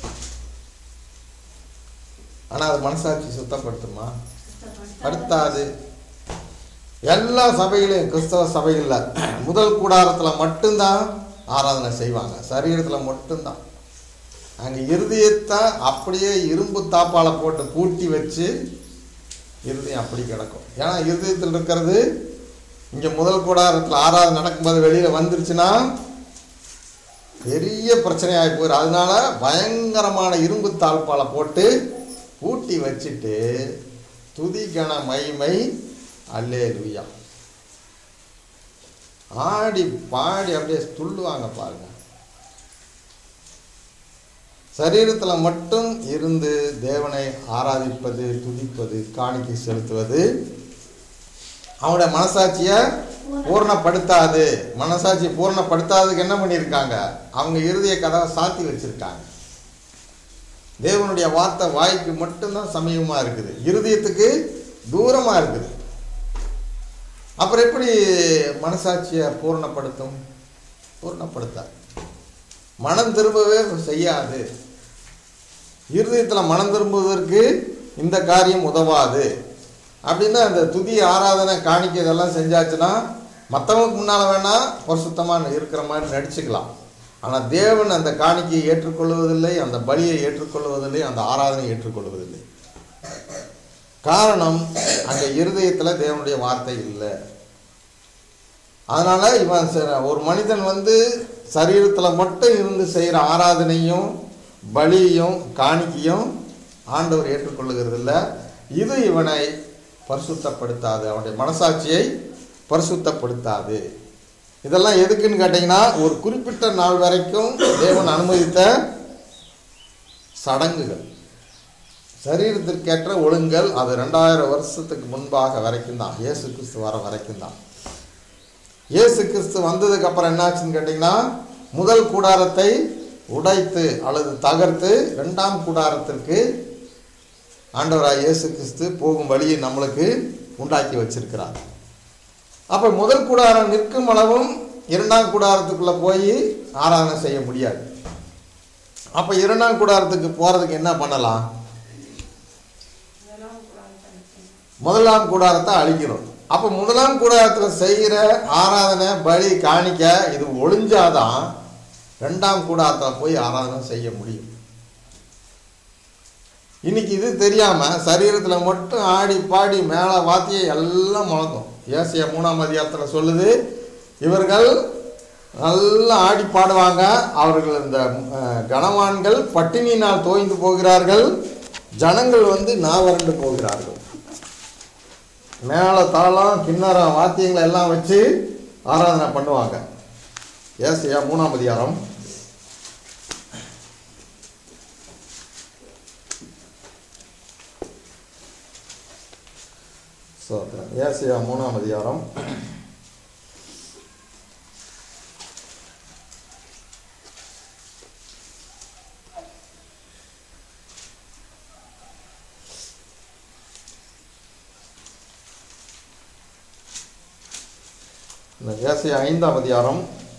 Speaker 1: ஆனால் அது மனசாட்சி சுத்தப்படுத்துமா படுத்தாது எல்லா சபைகளையும் கிறிஸ்தவ சபைகளில் முதல் கூடாரத்தில் மட்டும்தான் ஆராதனை செய்வாங்க சரீரத்தில் மட்டும்தான் அங்கே இருதயத்தை அப்படியே இரும்பு தாப்பால போட்டு பூட்டி வச்சு இருதயம் அப்படி கிடக்கும் ஏன்னா இருதயத்தில் இருக்கிறது இங்கே முதல் கூடாரத்தில் ஆராதனை நடக்கும்போது வெளியில் வந்துருச்சுன்னா பெரிய பிரச்சனையாகி போயிடும் அதனால பயங்கரமான இரும்பு தாழ்பால போட்டு பூட்டி வச்சுட்டு துதி கன மைமை அல்லே லுயா ஆடி பாடி அப்படியே துள்ளுவாங்க பாருங்க சரீரத்தில் மட்டும் இருந்து தேவனை ஆராதிப்பது துதிப்பது காணிக்கை செலுத்துவது அவனுடைய மனசாட்சியை பூர்ணப்படுத்தாது மனசாட்சி பூர்ணப்படுத்தாததுக்கு என்ன பண்ணியிருக்காங்க அவங்க இறுதிய கதவை சாத்தி வச்சிருக்காங்க தேவனுடைய வார்த்தை வாய்க்கு மட்டும்தான் சமீபமாக இருக்குது இருதயத்துக்கு தூரமாக இருக்குது அப்புறம் எப்படி மனசாட்சியை பூர்ணப்படுத்தும் பூர்ணப்படுத்தாது மனம் திரும்பவே செய்யாது இருதயத்தில் மனம் திரும்புவதற்கு இந்த காரியம் உதவாது அப்படின்னா அந்த துதி ஆராதனை காணிக்கை இதெல்லாம் செஞ்சாச்சுன்னா மற்றவங்களுக்கு முன்னால் வேணால் பரிசுத்தமாக இருக்கிற மாதிரி நடிச்சுக்கலாம் ஆனால் தேவன் அந்த காணிக்கையை ஏற்றுக்கொள்வதில்லை அந்த பலியை ஏற்றுக்கொள்வதில்லை அந்த ஆராதனையை ஏற்றுக்கொள்வதில்லை காரணம் அங்கே இருதயத்தில் தேவனுடைய வார்த்தை இல்லை அதனால் இவன் ச- ஒரு மனிதன் வந்து சரீரத்தில் மட்டும் இருந்து செய்கிற ஆராதனையும் பலியும் காணிக்கையும் ஆண்டவர் ஏற்றுக்கொள்ளுகிறது இல்லை இது இவனை பரிசுத்தப்படுத்தாது அவனுடைய மனசாட்சியை பரிசுத்தப்படுத்தாது இதெல்லாம் எதுக்குன்னு கேட்டிங்கன்னா ஒரு குறிப்பிட்ட நாள் வரைக்கும் தேவன் அனுமதித்த சடங்குகள் சரீரத்திற்கேற்ற ஒழுங்கல் அது ரெண்டாயிரம் வருஷத்துக்கு முன்பாக வரைக்கும் தான் இயேசு கிறிஸ்து வர வரைக்கும் தான் இயேசு கிறிஸ்து வந்ததுக்கு அப்புறம் என்னாச்சுன்னு கேட்டிங்கன்னா முதல் கூடாரத்தை உடைத்து அல்லது தகர்த்து ரெண்டாம் கூடாரத்திற்கு ஆண்டவராய் இயேசு கிறிஸ்து போகும் வழியை நம்மளுக்கு உண்டாக்கி வச்சிருக்கிறார் அப்போ முதல் கூடாரம் நிற்கும் அளவும் இரண்டாம் கூடாரத்துக்குள்ளே போய் ஆராதனை செய்ய முடியாது அப்போ இரண்டாம் கூடாரத்துக்கு போகிறதுக்கு என்ன பண்ணலாம்
Speaker 3: இதெல்லாம் குரான் படிக்கணும்.
Speaker 1: முதலாம் கூடாரத்தை அழிக்கணும் அப்போ முதலாம் கூடாரத்தில் செய்கிற ஆராதனை பலி காணிக்க இது ஒளிஞ்சாதான் ரெண்டாம் கூடாரத்தில் போய் ஆராதனை செய்ய முடியும் இன்னைக்கு இது தெரியாமல் சரீரத்தில் மட்டும் ஆடி பாடி மேலே வாத்திய எல்லாம் முழங்கும் ஏசியா மூணாம் அதிகாரத்தில் சொல்லுது இவர்கள் நல்லா ஆடி பாடுவாங்க அவர்கள் இந்த அஹ், கனவான்கள் பட்டினியினால் தோய்ந்து போகிறார்கள் ஜனங்கள் வந்து நாவரண்டு போகிறார்கள் மேலே தாளம் கிண்ணறம் வாத்தியங்களை எல்லாம் வச்சு ஆராதனை பண்ணுவாங்க ஏசியா மூணாம் அதிகாரம் சோத்திரம் ஏசியா மூணாம் அதிகாரம் இந்த ஏசியா ஐந்தாம் அதிகாரம்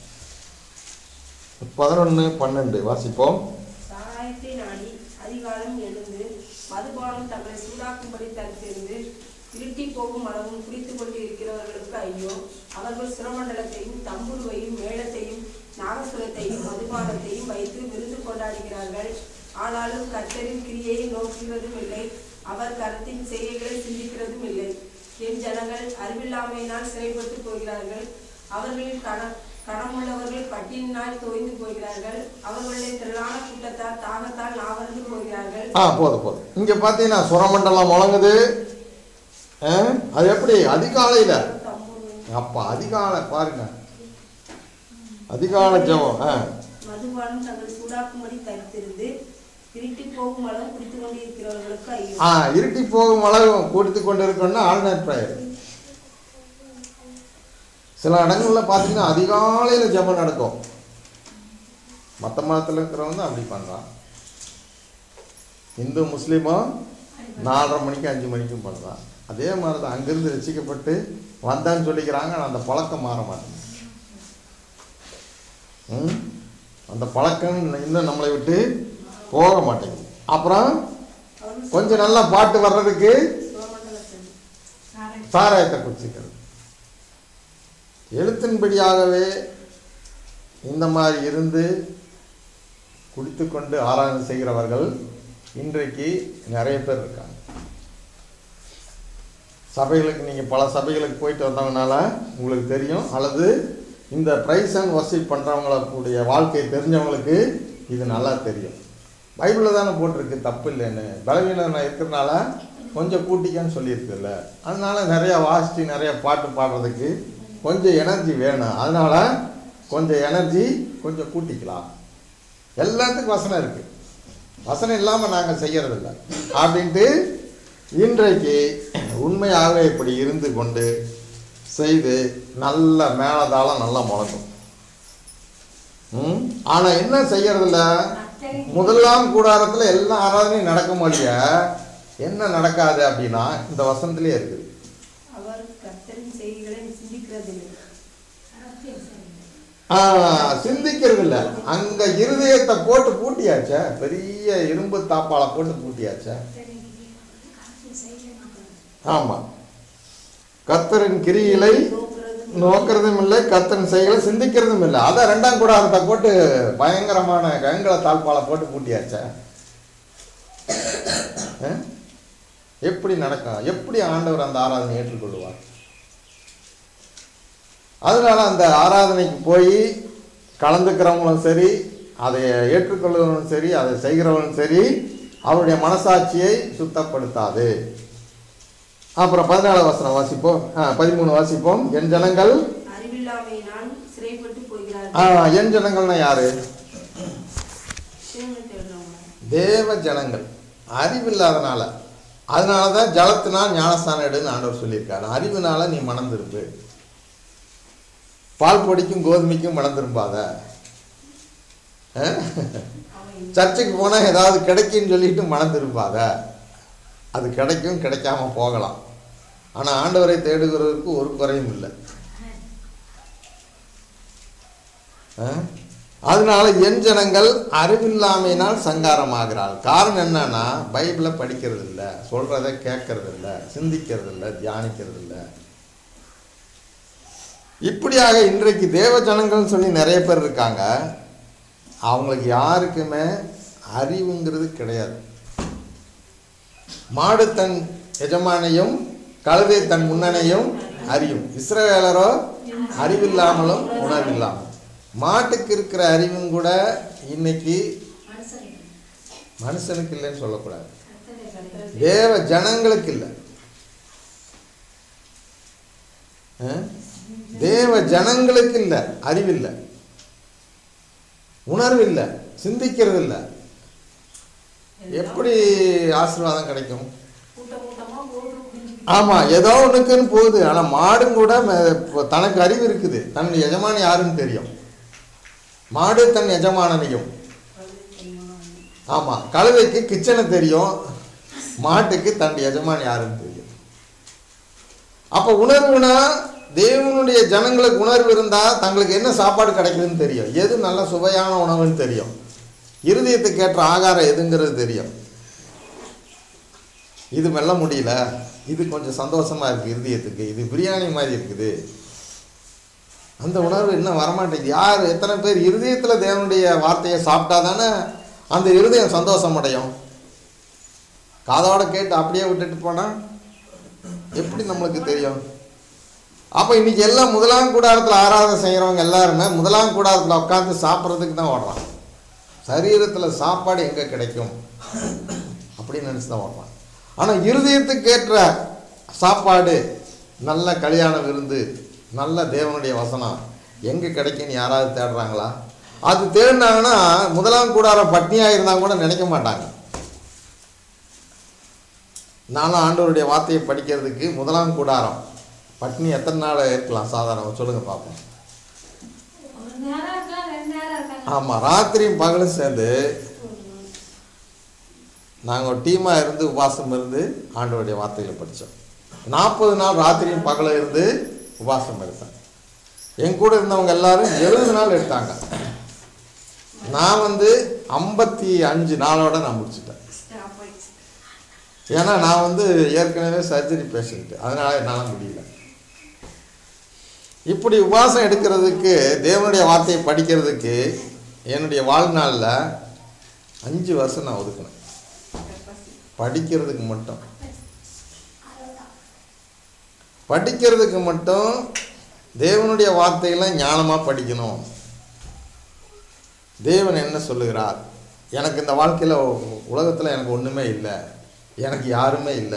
Speaker 1: பதினொன்று பன்னெண்டு வாசிப்போம்
Speaker 3: சாராயத்தை நாடி அதிகாலம் எழுந்து மதுபானம் தங்களை சூடாக்கும்படி தடுத்திருந்து இருட்டி போகும் அளவும் குடித்துக் கொண்டு இருக்கிறவர்களுக்கு ஐயோ அவர்கள் சுரமண்டலத்தையும் தம்புருவையும் மேளத்தையும் நாகசுரத்தையும் மதுபானத்தையும் வைத்து விருந்து கொண்டாடுகிறார்கள் ஆனாலும் கர்த்தரின் கிரியையை நோக்குகிறதும் இல்லை அவர் கருத்தின் செய்கைகளை சிந்திக்கிறதும் இல்லை என் ஜனங்கள் அறிவில்லாமையினால் சிறைப்பட்டு போகிறார்கள் அவர்களின் கண கணமுள்ளவர்கள் பட்டினினால் தோய்ந்து போகிறார்கள் அவர்களுடைய திரளான கூட்டத்தார் தாகத்தால் நாவறந்து போகிறார்கள்
Speaker 1: ஆ போதும் போதும் இங்கே பார்த்தீங்கன்னா சுரமண்டலம் முழங்குது ஆ, அது எப்படி அதிகாலையில்
Speaker 3: தம்புரு
Speaker 1: அப்போ அதிகாலை பாருங்க அதிகாலை ஜெபம் ஆ
Speaker 3: மதுபானம் தங்கள் சூடாக்கும்படி தரித்திருந்து இருட்டி போகும் அளவு குடித்துக் கொண்டிருக்கிறவர்களுக்கு ஐயோ
Speaker 1: ஆ இருட்டி போகும் அளவு கொடுத்து கொண்டு இருக்கணும்னா ஆல்டர்னேட் ப்ரேயர் சில இடங்களில் பார்த்தீங்கன்னா அதிகாலையில் ஜெபம் நடக்கும் மற்ற மதத்தில் இருக்கிறவங்க தான் அப்படி பண்ணுறான் இந்து முஸ்லீமும் நாலரை மணிக்கு அஞ்சு மணிக்கும் பண்ணுறான் அதே மாதிரி தான் அங்கேருந்து ரசிக்கப்பட்டு வந்தான்னு சொல்லிக்கிறாங்க ஆனால் அந்த பழக்கம் மாற மாட்டேங்குது ம்? அந்த பழக்கம் இன்னும் நம்மளை விட்டு போக மாட்டேங்குது அப்புறம்
Speaker 3: அவர்கள்
Speaker 1: கொஞ்சம் நல்லா பாட்டு வர்றதுக்கு
Speaker 3: சுரமண்டலத்தில்
Speaker 1: சாராயத்தை குடிச்சிக்கிறது எழுத்தின்படியாகவே இந்த மாதிரி இருந்து குடித்து கொண்டு ஆராதனை செய்கிறவர்கள் இன்றைக்கு நிறைய பேர் இருக்காங்க சபைகளுக்கு நீங்கள் பல சபைகளுக்கு போயிட்டு வந்தவங்கனால உங்களுக்கு தெரியும் அல்லது இந்த ப்ரைஸ் அண்ட் வர்ஷிப் பண்ணுறவங்களுடைய வாழ்க்கை தெரிஞ்சவங்களுக்கு இது நல்லா தெரியும் பைபிளில் தானே போட்டிருக்கு தப்பு இல்லைன்னு பலவீனம் இருக்கிறதுனால கொஞ்சம் கூட்டிக்கன்னு சொல்லியிருக்குல்ல அதனால நிறைய வாசித்து நிறைய பாட்டு பாடுறதுக்கு கொஞ்சம் எனர்ஜி வேணும் அதனால கொஞ்சம் எனர்ஜி கொஞ்சம் கூட்டிக்கலாம் எல்லாத்துக்கும் வசனம் இருக்குது வசனம் இல்லாமல் நாங்கள் செய்யறதில்ல அப்படின்ட்டு இன்றைக்கு உண்மையாகவே இப்படி இருந்து கொண்டு செய்து நல்ல மேலதாளம் நல்லா முழங்கும் ம் ஆனால் என்ன செய்யறதில்ல முதலாம் கூடாரத்தில் எல்லா ஆராதனையும் நடக்கும் மொழிய என்ன நடக்காது அப்படின்னா இந்த வசனத்திலே இருக்குது
Speaker 3: அவர் கர்த்தரின் செய்திகளை சிந்திக்கிறதில்லை
Speaker 1: ஆ, சிந்திக்கிறது இல்லை அங்க இருதயத்தை போட்டு பூட்டியாச்சே பெரிய இரும்பு தாப்பால போட்டு பூட்டியாச்சே ஆமா கர்த்தரின் கிரியிலை நோக்கிறதும் இல்லை கத்தன் செய்களை சிந்திக்கிறதும் இல்லை அதான் ரெண்டாம் கூடாரத்தை போட்டு பயங்கரமான கங்கல தாழ்பாலை போட்டு பூட்டியாச்சே ஆ? எப்படி நடக்கும் எப்படி ஆண்டவர் அந்த ஆராதனை ஏற்றுக்கொள்வார் அதனால அந்த ஆராதனைக்கு போய் கலந்துக்கிறவங்களும் சரி அதை ஏற்றுக்கொள்கிறவனும் சரி அதை செய்கிறவனும் சரி அவருடைய மனசாட்சியை சுத்தப்படுத்தாது அப்புறம் பதினாலு வசனம் வாசிப்போம் ஆ, பதிமூணு வாசிப்போம் என் ஜனங்கள்
Speaker 3: அறிவில்லாமையினால் சிறைப்பட்டு போகிறார்கள்
Speaker 1: ஆ, என் ஜனங்கள்னா யாரு
Speaker 3: தேவனை தேடுறவங்க
Speaker 1: தேவ ஜனங்கள் அறிவில்லாதனால அதனால தான் ஜலத்தினால் ஞானஸ்தானம் எடுன்னு ஆண்டவர் சொல்லியிருக்காரு அறிவினால நீ மனம் திரும்பு பால் பொடிக்கும் கோதுமைக்கும் மனம் திரும்பாத ஆ? சர்ச்சுக்கு போனால் ஏதாவது கிடைக்குன்னு சொல்லிட்டு மனம் திரும்பாத அது கிடைக்கும் கிடைக்காம போகலாம் ஆனால் ஆண்டவரை தேடுகிறதுக்கு ஒரு குறையும் இல்லை ஆ? அதனால என் ஜனங்கள் அறிவில்லாமையினால் சங்காரமாகிறாள் காரணம் என்னன்னா பைபிளை படிக்கிறது இல்லை சொல்றதை கேட்கறது இல்லை சிந்திக்கிறது இல்லை தியானிக்கிறது இல்லை இப்படியாக இன்றைக்கு தேவ ஜனங்கள்னு சொல்லி நிறைய பேர் இருக்காங்க அவங்களுக்கு யாருக்குமே அறிவுங்கிறது கிடையாது மாடு தன் எஜமானையும் கழுதை தன் முன்னனையும் அறியும் இஸ்ரவேலரோ அறிவில்லாமலும் உணர்வில்லாமல் மாட்டுக்கு இருக்கிற அறிவும் கூட இன்னைக்கு
Speaker 2: மனுஷனுக்கு
Speaker 1: மனுஷனுக்கு இல்லைன்னு சொல்லக்கூடாது
Speaker 2: கர்த்தரை கிடையாது.
Speaker 1: தேவ ஜனங்களுக்கு இல்லை ஆ? தேவ ஜனங்களுக்கு இல்லை அறிவில்லை உணர்வு இல்லை சிந்திக்கிறது இல்லை எப்படி ஆசீர்வாதம் கிடைக்கும்
Speaker 3: கூட்டம் கூட்டமா போட்டு குடிஞ்சு
Speaker 1: ஆமா ஏதோ ஒண்ணுக்குன்னு போகுது ஆனா மாடும் கூட ம- இப்ப தனக்கு அறிவு இருக்குது தன் எஜமானி யாருன்னு தெரியும் மாடு தன் எஜமானனையும் ஆமா கழுதைக்கு கிச்சனை தெரியும் மாட்டுக்கு தன் எஜமான் யாருன்னு தெரியும் அப்ப உணர்வுனா தேவனுடைய ஜனங்களுக்கு உணர்வு இருந்தா தங்களுக்கு என்ன சாப்பாடு கிடைக்குதுன்னு தெரியும் எது நல்ல சுவையான உணவுன்னு தெரியும் இருதயத்துக்கு ஏற்ற ஆகாரம் எதுங்கிறது தெரியும் இது மெல்ல முடியல இது கொஞ்சம் சந்தோஷமா இருக்கு இருதயத்துக்கு இது பிரியாணி மாதிரி இருக்குது அந்த உணர்வு இன்னும் வரமாட்டேங்குது யார் எத்தனை பேர் இருதயத்தில் தேவனுடைய வார்த்தையை சாப்பிட்டா தானே அந்த இருதயம் சந்தோஷம் அடையும் காதோட கேட்டு அப்படியே விட்டுட்டு போனா எப்படி நம்மளுக்கு தெரியும் அப்போ இன்னைக்கு எல்லாம் முதலாம் கூடாரத்தில் ஆராதனை செய்கிறவங்க எல்லாருமே முதலாம் கூடாரத்தில் உட்காந்து சாப்பிட்றதுக்கு தான் ஓடுறான் சரீரத்தில் சாப்பாடு எங்கே கிடைக்கும் அப்படின்னு நினச்சி தான் ஓடுறான் ஆனால் இருதயத்துக்கு ஏற்ற சாப்பாடு நல்ல கல்யாண விருந்து நல்ல தேவனுடைய வசனம் எங்கே கிடைக்குன்னு யாராவது தேடுறாங்களா அது தேடினாங்கன்னா முதலாம் கூடாரம் பட்னியாக இருந்தால் கூட நினைக்க மாட்டாங்க நானும் ஆண்டவருடைய வார்த்தையை படிக்கிறதுக்கு முதலாம் கூடாரம் பட்னி எத்தனை நாள் இருக்கலாம் சாதாரண சொல்லுங்கள் பார்ப்போம்
Speaker 2: ஒரு நேரம் இருக்கலாம் ரெண்டு நேரம் இருக்கலாம்
Speaker 1: ஆமாம் ராத்திரியும் பகலும் சேர்ந்து நாங்கள் ஒரு டீமாக இருந்து உபாசம் இருந்து ஆண்டவருடைய வார்த்தைகளை படித்தோம் நாற்பது நாள் ராத்திரியும் பகலும் இருந்து உபாசம் எடுத்தேன் என் கூட இருந்தவங்க எல்லாரும் எழுபது நாள் எடுத்தாங்க நான் வந்து ஐம்பத்தி அஞ்சு நாளோட நான் முடிச்சிட்டேன்
Speaker 3: ஸ்டாப் ஆயிடுச்சு
Speaker 1: ஏன்னா நான் வந்து ஏற்கனவே சர்ஜரி பேஷண்ட்டு அதனால் என்னால் முடியல இப்படி உபவாசம் எடுக்கிறதுக்கு தேவனுடைய வார்த்தையை படிக்கிறதுக்கு என்னுடைய வாழ்நாளில் அஞ்சு வருஷம் நான் ஒதுக்கினேன் படிக்கிறதுக்கு மட்டும் படிக்கிறதுக்கு மட்டும் தேவனுடைய வார்த்தையெல்லாம் ஞானமாக படிக்கணும் தேவன் என்ன சொல்லுகிறார் எனக்கு இந்த வாழ்க்கையில் உலகத்தில் எனக்கு ஒன்றுமே இல்லை எனக்கு யாருமே இல்லை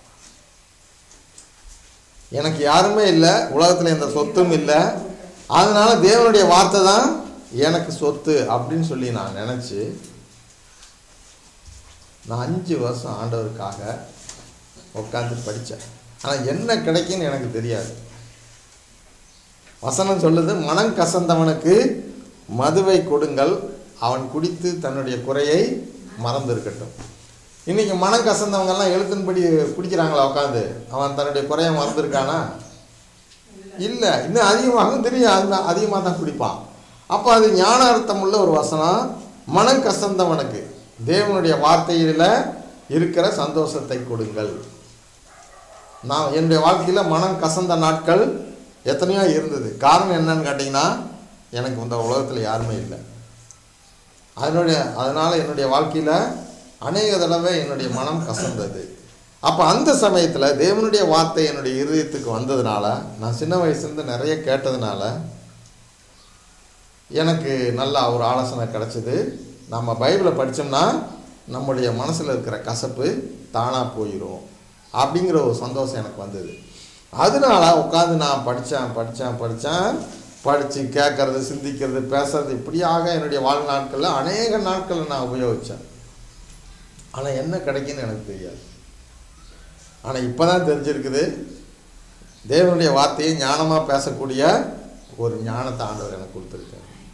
Speaker 1: எனக்கு யாருமே இல்லை உலகத்தில் எந்த சொத்தும் இல்லை அதனால தேவனுடைய வார்த்தை தான் எனக்கு சொத்து அப்படின்னு சொல்லி நான் நினச்சி நான் அஞ்சு வருஷம் ஆண்டவருக்காக உட்காந்து படித்தேன் ஆனால் என்ன கிடைக்குன்னு எனக்கு தெரியாது வசனம் சொல்லுது மனம் கசந்தவனுக்கு மதுவை கொடுங்கள் அவன் குடித்து தன்னுடைய குறையை மறந்திருக்கட்டும் இன்னைக்கு மனம் கசந்தவங்கெல்லாம் எழுத்தின்படி குடிக்கிறாங்களா உட்காந்து அவன் தன்னுடைய குறையை மறந்துருக்கானா இல்லை இன்னும் அதிகமாகும் தெரியும் அது அதிகமாக தான் குடிப்பான் அப்போ அது ஞானார்த்தம் உள்ள ஒரு வசனம் மனம் கசந்தவனுக்கு தேவனுடைய வார்த்தையில் இருக்கிற சந்தோஷத்தை கொடுங்கள் நான் என்னுடைய வாழ்க்கையில் மனம் கசந்த நாட்கள் எத்தனையோ இருந்தது காரணம் என்னன்னு கேட்டிங்கன்னா எனக்கு இந்த உலகத்தில் யாருமே இல்லை அதனுடைய அதனால் என்னுடைய வாழ்க்கையில் அநேக தடவை என்னுடைய மனம் கசந்தது அப்போ அந்த சமயத்தில் தேவனுடைய வார்த்தை என்னுடைய இருதயத்துக்கு வந்ததுனால நான் சின்ன வயசுலேருந்து நிறைய கேட்டதுனால எனக்கு நல்ல ஒரு ஆலோசனை கிடச்சிது நம்ம பைபிளை படித்தோம்னா நம்முடைய மனசில் இருக்கிற கசப்பு தானாக போயிடும் அப்படிங்கிற ஒரு சந்தோஷம் எனக்கு வந்தது அதனால உட்காந்து நான் படித்தேன் படித்தேன் படித்தேன் படித்து கேட்கறது சிந்திக்கிறது பேசுறது இப்படியாக என்னுடைய வாழ்நாட்களில் அநேக நாட்களில் நான் உபயோகித்தேன் ஆனால் என்ன கிடைக்குன்னு எனக்கு தெரியாது ஆனால் இப்போ தான் தெரிஞ்சிருக்குது தேவனுடைய வார்த்தையை ஞானமாக பேசக்கூடிய ஒரு ஞானத்தை ஆண்டவர் எனக்கு கொடுத்துருக்காரு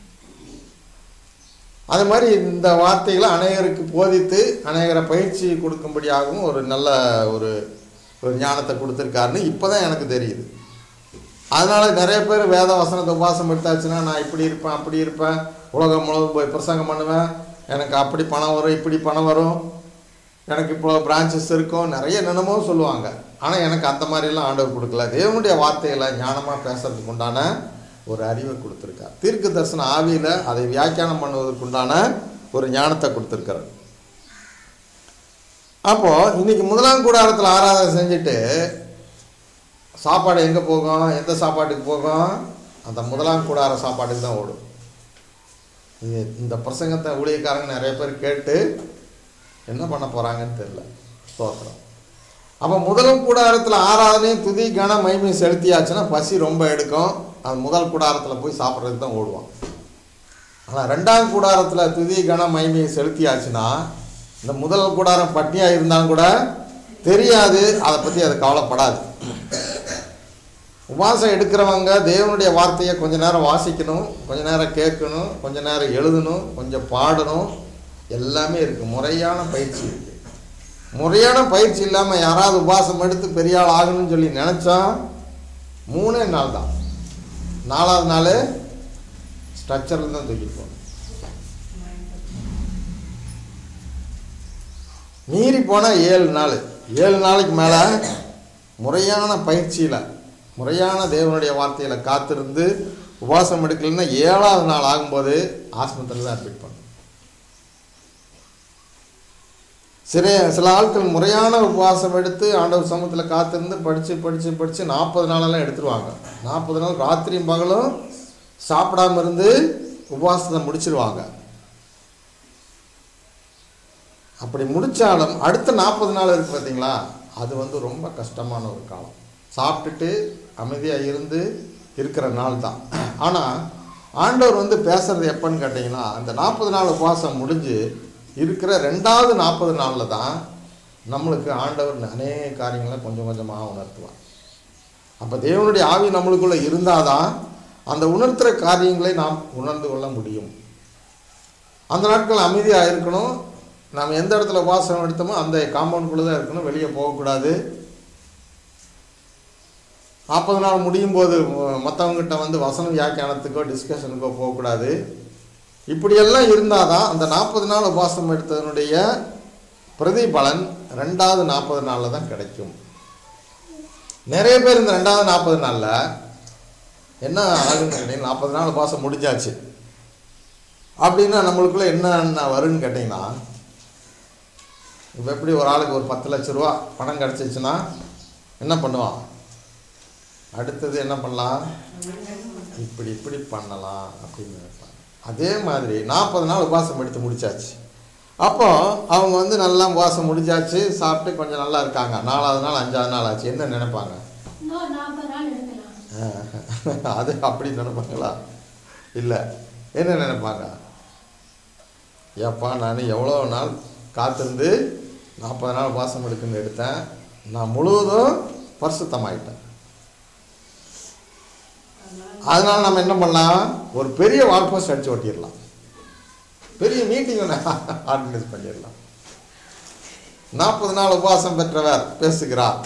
Speaker 1: அது மாதிரி இந்த வார்த்தைகளை அநேகருக்கு போதித்து அநேகரை பயிற்சி கொடுக்கும்படியாகவும் ஒரு நல்ல ஒரு ஒரு ஞானத்தை கொடுத்துருக்காருன்னு இப்போ தான் எனக்கு தெரியுது அதனால் நிறைய பேர் வேத வசனத்தை உபாசம் எடுத்தாச்சுன்னா நான் இப்படி இருப்பேன் அப்படி இருப்பேன் உலகம் முழுவதும் போய் பிரசங்கம் பண்ணுவேன் எனக்கு அப்படி பணம் வரும் இப்படி பணம் வரும் எனக்கு இப்போ பிரான்ச்சஸ் இருக்கும் நிறைய என்னென்னமோ சொல்லுவாங்க ஆனால் எனக்கு அந்த மாதிரிலாம் ஆண்டவர் கொடுக்கல தேவனுடைய வார்த்தைகளை ஞானமாக பேசுறதுக்கு உண்டான ஒரு அறிவை கொடுத்துருக்கார் தீர்க்க தரிசன ஆவியில் அதை வியாக்கியானம் பண்ணுவதற்குண்டான ஒரு ஞானத்தை கொடுத்துருக்காரு அப்போது இன்னைக்கு முதலாம் கூடாரத்தில் ஆராதனை செஞ்சுட்டு சாப்பாடு எங்கே போகும் எந்த சாப்பாட்டுக்கு போகும் அந்த முதலாம் கூடார சாப்பாட்டுக்கு தான் ஓடும் இது இந்த பிரசங்கத்தை ஊழியக்காரங்க நிறைய பேர் கேட்டு என்ன பண்ண போகிறாங்கன்னு தெரியல ஸ்தோத்திரம் அப்போ முதலும் கூடாரத்தில் ஆராதனையும் துதி கன மைமை செலுத்தியாச்சுன்னா பசி ரொம்ப எடுக்கும் அது முதல் கூடாரத்தில் போய் சாப்பிட்றதுக்கு தான் ஓடுவான் ஆனால் ரெண்டாம் கூடாரத்தில் துதி கன மைமையை செலுத்தியாச்சுன்னா இந்த முதல் கூடாரம் பட்டியாக இருந்தாலும் கூட தெரியாது அதை பற்றி அது கவலைப்படாது உபாசம் எடுக்கிறவங்க தேவனுடைய வார்த்தையை கொஞ்ச நேரம் வாசிக்கணும் கொஞ்ச நேரம் கேட்கணும் கொஞ்ச நேரம் எழுதணும் கொஞ்சம் பாடணும் எல்லாமே இருக்குது முறையான பயிற்சி இருக்குது முறையான பயிற்சி இல்லாமல் யாராவது உபாசம் எடுத்து பெரிய ஆள் ஆகணும்னு சொல்லி நினச்சா மூணே நாள் தான் நாலாவது நாள் ஸ்ட்ரக்சரில் தான் தூக்கிட்டு போகணும் மீறி போனால் ஏழு நாள் ஏழு நாளைக்கு மேலே முறையான பயிற்சியில் முறையான தேவனுடைய வார்த்தையில் காத்திருந்து உபாசம் எடுக்கலைன்னா ஏழாவது நாள் ஆகும்போது ஆஸ்பத்திரியில் தான் அட்மிட் பண்ணும் சில சில ஆட்கள் முறையான உபவாசம் எடுத்து ஆண்டவர் சமூகத்தில் காத்திருந்து படித்து படித்து படித்து நாற்பது நாளெல்லாம் எடுத்துருவாங்க நாற்பது நாள் ராத்திரியும் பகலும் சாப்பிடாம இருந்து உபவாசத்தை முடிச்சிருவாங்க அப்படி முடித்தாலும் அடுத்த நாற்பது நாள் இருக்குது பார்த்தீங்களா அது வந்து ரொம்ப கஷ்டமான ஒரு காலம் சாப்பிட்டுட்டு அமைதியாக இருந்து இருக்கிற நாள் தான் ஆனால் ஆண்டவர் வந்து பேசுறது எப்போன்னு கேட்டிங்கன்னா அந்த நாற்பது நாள் உபவாசம் முடிஞ்சு இருக்கிற ரெண்டாவது நாற்பது நாளில் தான் நம்மளுக்கு ஆண்டவர் அநேக காரியங்களை கொஞ்சம் கொஞ்சமாக உணர்த்துவார் அப்போ தேவனுடைய ஆவி நம்மளுக்குள்ளே இருந்தால் தான் அந்த உணர்த்துகிற காரியங்களை நாம் உணர்ந்து கொள்ள முடியும் அந்த நாட்கள் அமைதியாக இருக்கணும் நாம் எந்த இடத்துல உபாசனம் எடுத்தோமோ அந்த காம்பவுண்டுக்குள்ளே தான் இருக்கணும் வெளியே போகக்கூடாது நாற்பது நாள் முடியும் போது மற்றவங்ககிட்ட வந்து வசன வியாக்கியானத்துக்கோ டிஸ்கஷனுக்கோ போகக்கூடாது இப்படியெல்லாம் இருந்தால் தான் அந்த நாற்பது நாள் உபாசனம் எடுத்ததனுடைய பிரதிபலன் ரெண்டாவது நாற்பது நாளில் தான் கிடைக்கும் நிறைய பேர் இந்த ரெண்டாவது நாற்பது நாளில் என்ன ஆகுன்னு கேட்டிங்கன்னா நாற்பது நாள் உபாசம் முடிஞ்சாச்சு அப்படின்னா நம்மளுக்குள்ள என்ன வரும்னு கேட்டிங்கன்னா இப்போ எப்படி ஒரு ஆளுக்கு ஒரு பத்து லட்ச ரூபா பணம் கிடச்சிச்சுன்னா என்ன பண்ணுவான் அடுத்தது என்ன பண்ணலாம் இப்படி இப்படி பண்ணலாம் அப்படின்னு நினைப்பாங்க அதே மாதிரி நாற்பது நாள் உபாசம் எடுத்து முடிச்சாச்சு அப்போ அவங்க வந்து நல்லா உபாசம் முடிஞ்சாச்சு சாப்பிட்டு கொஞ்சம் நல்லா இருக்காங்க நாலாவது நாள் அஞ்சாவது நாள் ஆச்சு என்ன நினைப்பாங்க
Speaker 2: இன்னும் நாற்பது நாள் எடுக்கலாம்
Speaker 1: அது அப்படி நினைப்பாங்களா இல்லை என்ன நினைப்பாங்க ஏப்பா நான் எவ்வளோ நாள் காத்திருந்து நாற்பது நாள் உபாசம் எடுக்குன்னு எடுத்தேன் நான் முழுவதும் பரிசுத்தமாயிட்டேன் அதனால நம்ம என்ன பண்ணலாம் ஒரு பெரிய வால் போஸ்ட் அடிச்சு ஒட்டிடலாம் பெரிய மீட்டிங் ஒன்று ஆர்கனைஸ் பண்ணிடலாம் நாற்பது நாள் உபவாசம் பெற்றவர் பேசுகிறார்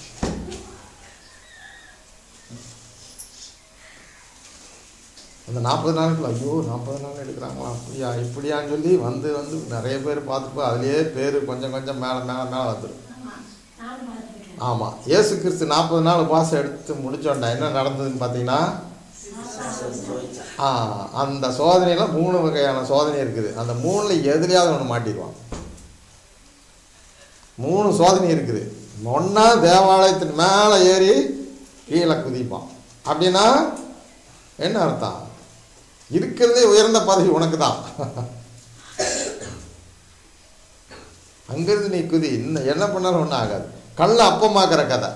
Speaker 1: அந்த நாற்பது நாளுக்குள்ள ஐயோ நாற்பது நாள் எடுக்கிறாங்களா அப்படியா இப்படியான்னு சொல்லி வந்து வந்து நிறைய பேர் பார்த்துப்போ அதுலேயே பேர் கொஞ்சம் கொஞ்சம் மேலே மேலே மேலே வந்துடும்
Speaker 2: ஆமா நானும் பார்த்துருக்கேன்
Speaker 1: ஆமாம் இயேசு கிறிஸ்து நாற்பது நாள் உபவாசம் எடுத்து முடிச்சோண்டா என்ன நடந்ததுன்னு பார்த்தீங்கன்னா ஆ அந்த சோதனையில் மூணு வகையான சோதனை இருக்குது அந்த மூணில் எதுலையாவது ஒன்று மாட்டிடுவான் மூணு சோதனை இருக்குது ஒன்றா தேவாலயத்தின் மேலே ஏறி கீழே குதிப்பான் அப்படின்னா என்ன அர்த்தம் இருக்கிறதே உயர்ந்த பதவி உனக்கு தான் அங்கிருந்து நீ குதி இன்னும் என்ன பண்ணாலும் ஒன்றும் ஆகாது கல்ல அப்பமாக்குற கதை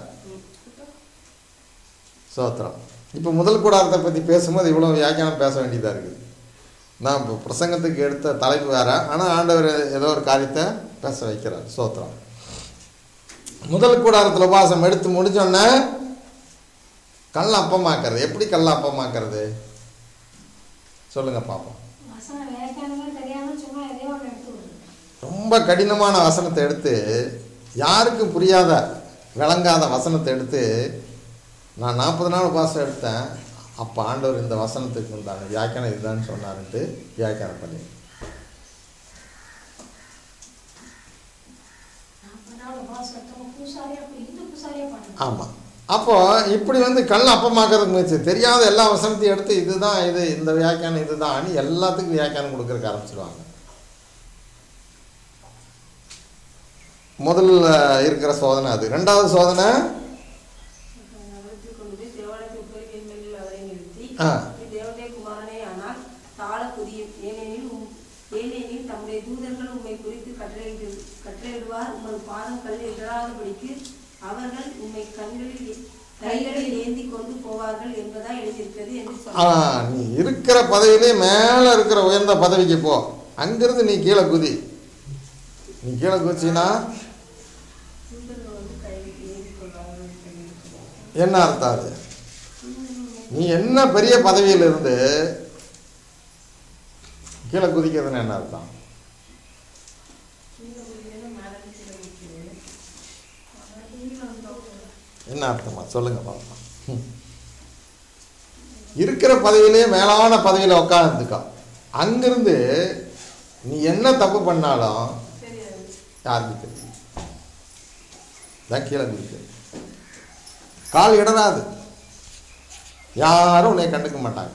Speaker 1: சோத்திரம் இப்போ முதல் கூடாரத்தை பற்றி பேசும்போது இவ்வளோ வியாக்கியானம் பேச வேண்டியதாக இருக்குது நான் இப்போ பிரசங்கத்துக்கு எடுத்த தலைப்பு வேற ஆனால் ஆண்டவர் ஏதோ ஒரு காரியத்தை பேச வைக்கிறார் சோத்திரம் முதல் கூடாரத்தில் உபாசம் எடுத்து முடிச்சோடனே கல்ல அப்பமாக்குறது எப்படி கல்ல அப்பமாக்குறது சொல்லுங்க பார்ப்போம்
Speaker 2: வசன வியாக்கியானமே தெரியாம சும்மா எதையோ ஒன்று எடுத்து விடுறது
Speaker 1: ரொம்ப கடினமான வசனத்தை எடுத்து யாருக்கும் புரியாத விளங்காத வசனத்தை எடுத்து நான் நாற்பது நாள் உபாசம் எடுத்தேன் அப்போ ஆண்டவர் இந்த வசனத்துக்கு உண்டான வியாக்கியானம் இதுதான் சொன்னாருன்ட்டு வியாக்கியானம் பண்ணி
Speaker 2: நாற்பது நாள் உபவாசம் எடுத்தவங்க பூசாரியா போய் இது பூசாரியா பண்ணணும்
Speaker 1: ஆமாம் அப்போ இப்படி வந்து கல் அப்பமாக்கிறதுக்கு முயற்சி தெரியாத எல்லா வசனத்தையும் எடுத்து இதுதான் இது இந்த வியாக்கியானம் இதுதான் எல்லாத்துக்கும் வியாக்கியானம் கொடுக்கறதுக்கு ஆரம்பிச்சிடுவாங்க முதல்ல இருக்கிற சோதனை அது ரெண்டாவது சோதனை
Speaker 3: நகரத்தில் கொண்டு போய் தேவாலயத்தின் உட்பொறியின் மேல் அவரை நிறுத்தி
Speaker 1: ஆ.
Speaker 3: நீ தேவனுடைய குமாரனே ஆனால் தாழ புதியும் ஏனெனில் உம்- ஏனெனில் தம்முடைய தூதர்கள் உம்மை குறித்து கட்டளையிடு கட்டளையிடுவார் உமது பாதம் கல்லில் இடராதபடிக்கு அவர்கள் உம்மை கண்களில் கைகளில் ஏந்தி கொண்டு போவார்கள் என்பதா எழுதியிருக்கிறது என்று
Speaker 1: ஆ,
Speaker 3: சொன்னார்
Speaker 1: நீ இருக்கிற பதவியிலே மேலே இருக்கிற உயர்ந்த பதவிக்கு போ அங்கிருந்து நீ கீழே குதி நீ கீழே குதிச்சின்னா
Speaker 3: தூதர்கள் வந்து கையில் ஏந்தி கொள்வார்கள் என்று எழுதியிருக்கிறது.
Speaker 1: என்ன அர்த்தம் அது நீ என்ன பெரிய பதவியில் இருந்து கீழே குதிக்கிறதுன்னு என்ன அர்த்தம்
Speaker 3: கீழே விழுந்தேன்னா மேலே கீழே விழுக்குது. ஆனா கீழே வந்தோம்.
Speaker 1: என்ன அர்த்தமா சொல்லுங்க பார்க்கலாம் ம். இருக்கிற பதவியிலே மேலான பதவியில் உட்காந்துக்கோ அங்கிருந்து நீ என்ன தப்பு பண்ணாலும்
Speaker 3: தெரியாது
Speaker 1: யாருக்கு தெரியும் தான் கீழே குதிக்கிறது கால் இடராது யாரும் உன்னை கண்டுக்க மாட்டாங்க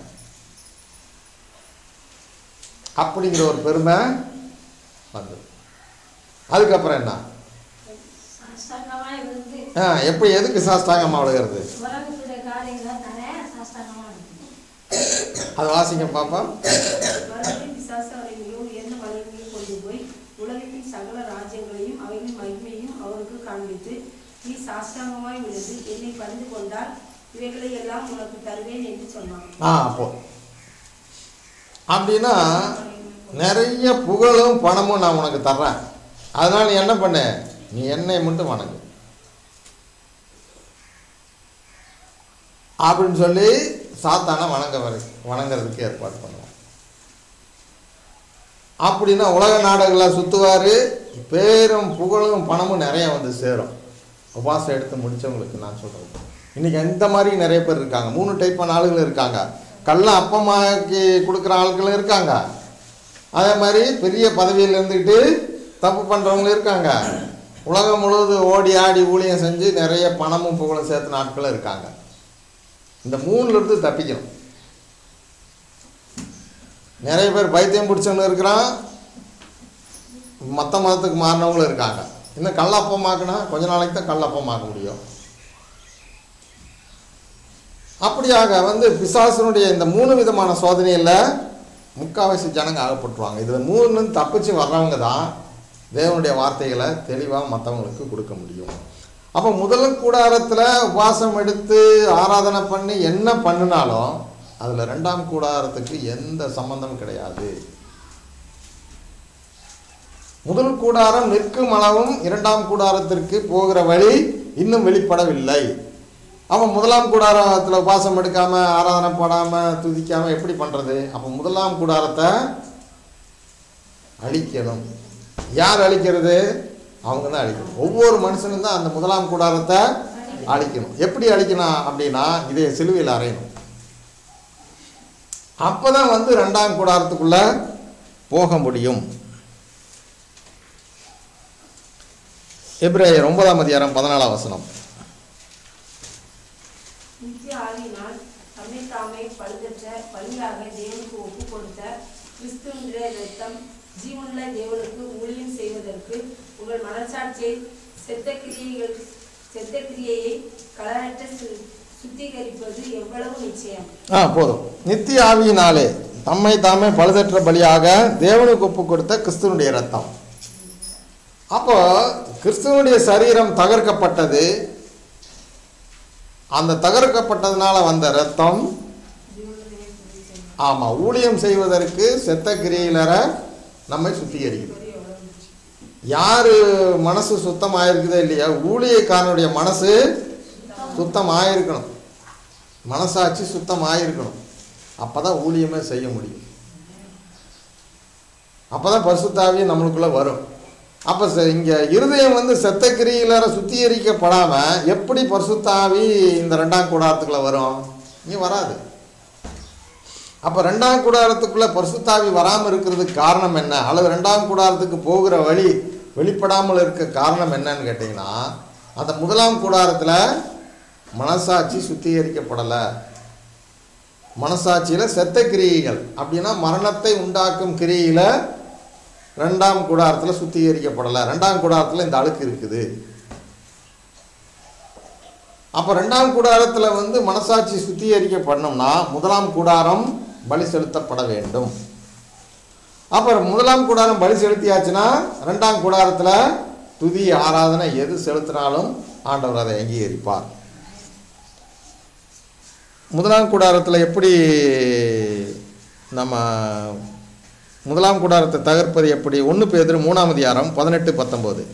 Speaker 1: அப்படிங்கிற ஒரு பெருமை வந்து அதுக்கப்புறம் என்ன
Speaker 2: சாஸ்தாங்கமா இருந்து
Speaker 1: ஆ எப்படி எதுக்கு சாஸ்தாங்கம்மா விழுகிறது
Speaker 2: உலகத்துடைய காரியங்களை தானே சாஸ்தாங்கமா இருக்கு
Speaker 1: அது வாசிங்க பாப்பா
Speaker 3: மரணத்தின் பிசாசு அவரை மிகவும் உயர்ந்த மலைகளில் கொண்டு போய் உலகத்தின் சகல ராஜ்யங்களையும் அவைகளின் மகிமையும் அவருக்கு காண்பித்து நீ சாஷ்டாங்கமாய் விழுந்து என்னை பணிந்து கொண்டால் இவைகளை எல்லாம் உனக்கு தருவேன் என்று சொன்னான்
Speaker 1: ஆ அப்போ அப்படின்னா நிறைய புகழும் பணமும் நான் உனக்கு தர்றேன் அதனால நீ என்ன பண்ணு நீ என்னை மட்டும் வணங்கு அப்படின்னு சொல்லி சாத்தானை வணங்க வர வணங்குறதுக்கு ஏற்பாடு பண்ணுவான் அப்படின்னா உலக நாடுகளில் சுற்றுவார் பேரும் புகழும் பணமும் நிறைய வந்து சேரும் உபாசம் எடுத்து முடிச்சவங்களுக்கு நான் சொல்கிறது இன்றைக்கி இந்த மாதிரி நிறைய பேர் இருக்காங்க மூணு டைப்பான ஆளுகள் இருக்காங்க கள்ள அப்பமாக்கி கொடுக்குற ஆட்களும் இருக்காங்க அதே மாதிரி பெரிய பதவியில் இருந்துக்கிட்டு தப்பு பண்ணுறவங்களும் இருக்காங்க உலகம் முழுவதும் ஓடி ஆடி ஊழியம் செஞ்சு நிறைய பணமும் புகழும் சேர்த்துன ஆட்களும் இருக்காங்க இந்த மூணுல இருந்து தப்பிக்கணும் நிறைய பேர் பைத்தியம் பிடிச்சவனு இருக்கிறான் மற்ற மதத்துக்கு மாறினவங்களும் இருக்காங்க இன்னும் கல்லப்பமாக்குனா கொஞ்ச நாளைக்கு தான் கல்லப்பமாக்க முடியும் அப்படியாக வந்து பிசாசனுடைய இந்த மூணு விதமான சோதனையில் முக்காவாசி ஜனங்க ஆகப்பட்டுருவாங்க இதில் மூணு தப்பிச்சு வர்றவங்க தான் தேவனுடைய வார்த்தைகளை தெளிவாக மற்றவங்களுக்கு கொடுக்க முடியும் அப்போ முதல் கூடாரத்தில் உபாசம் எடுத்து ஆராதனை பண்ணி என்ன பண்ணினாலும் அதில் ரெண்டாம் கூடாரத்துக்கு எந்த சம்பந்தமும் கிடையாது முதல் கூடாரம் நிற்கும் அளவும் இரண்டாம் கூடாரத்திற்கு போகிற வழி இன்னும் வெளிப்படவில்லை அவன் முதலாம் கூடாரத்தில் உபாசம் எடுக்காம ஆராதனை போடாம துதிக்காம எப்படி பண்றது அப்போ முதலாம் கூடாரத்தை அழிக்கணும் யார் அழிக்கிறது அவங்க தான் அழிக்கணும் ஒவ்வொரு மனுஷனும் தான் அந்த முதலாம் கூடாரத்தை அழிக்கணும் எப்படி அழிக்கணும் அப்படின்னா இதை சிலுவையில் அறையணும் அப்பதான் வந்து ரெண்டாம் கூடாரத்துக்குள்ள போக முடியும் எப்ரேயர் ஒன்பதாம் அதிகாரம் பதினாலாம் வசனம்
Speaker 3: நித்திய ஆவியினால் தம்மை தாமே பழுதற்ற பலியாக தேவனுக்கு ஒப்பு கொடுத்த கிறிஸ்துவினுடைய இரத்தம் ஜீவனுள்ள தேவனுக்கு ஊழியம் செய்வதற்கு உங்கள் மனசாட்சியை செத்த கிரியைகள் செத்த கிரியையை களரற்ற சு- சுத்திகரிப்பது எவ்வளவு நிச்சயம்
Speaker 1: ஆ போதும் நித்திய ஆவியினாலே தம்மை தாமே பழுதற்ற பலியாக தேவனுக்கு ஒப்பு கொடுத்த கிறிஸ்துவனுடைய ரத்தம் அப்போ கிறிஸ்துவனுடைய சரீரம் தகர்க்கப்பட்டது அந்த தகர்க்கப்பட்டதுனால வந்த ரத்தம் ஆமாம் ஊழியம் செய்வதற்கு செத்த கிரியையிலர நம்மை சுத்திகரிக்குது யார் மனசு சுத்தமாயிருக்குதோ இல்லையா ஊழியக்காரனுடைய மனசு சுத்தமாயிருக்கணும் மனசாட்சி சுத்தமாயிருக்கணும் அப்போ தான் ஊழியமே செய்ய முடியும் அப்போ தான் பரிசுத்தாவியும் நம்மளுக்குள்ளே வரும் அப்போ இங்கே இருதயம் வந்து செத்த கிரியிலர சுத்திகரிக்கப்படாமல் எப்படி பரிசுத்தாவி இந்த ரெண்டாம் கூடாரத்துக்குள்ளே வரும் இங்கே வராது அப்போ ரெண்டாம் கூடாரத்துக்குள்ளே பரிசுத்தாவி வராமல் இருக்கிறதுக்கு காரணம் என்ன அல்லது ரெண்டாம் கூடாரத்துக்கு போகிற வழி வெளிப்படாமல் இருக்க காரணம் என்னன்னு கேட்டிங்கன்னா அந்த முதலாம் கூடாரத்தில் மனசாட்சி சுத்திகரிக்கப்படலை மனசாட்சியில் செத்த கிரியைகள் அப்படின்னா மரணத்தை உண்டாக்கும் கிரியில் ரெண்டாம் கூடாரத்தில் சுத்திகரிக்கப்படலை ரெண்டாம் கூடாரத்தில் இந்த அழுக்கு இருக்குது அப்போ ரெண்டாம் கூடாரத்தில் வந்து மனசாட்சி சுத்திகரிக்கப்படணும்னா முதலாம் கூடாரம் பலி செலுத்தப்பட வேண்டும் அப்புறம் முதலாம் கூடாரம் பலி செலுத்தியாச்சுன்னா ரெண்டாம் கூடாரத்தில் துதி ஆராதனை எது செலுத்தினாலும் ஆண்டவர் அதை அங்கீகரிப்பார் முதலாம் கூடாரத்தில் எப்படி நம்ம முதலாம் கூடாரத்தை தகர்ப்பது எப்படி ஒன்று பேர் மூணாம் அதிகாரம் பதினெட்டு பத்தொம்போது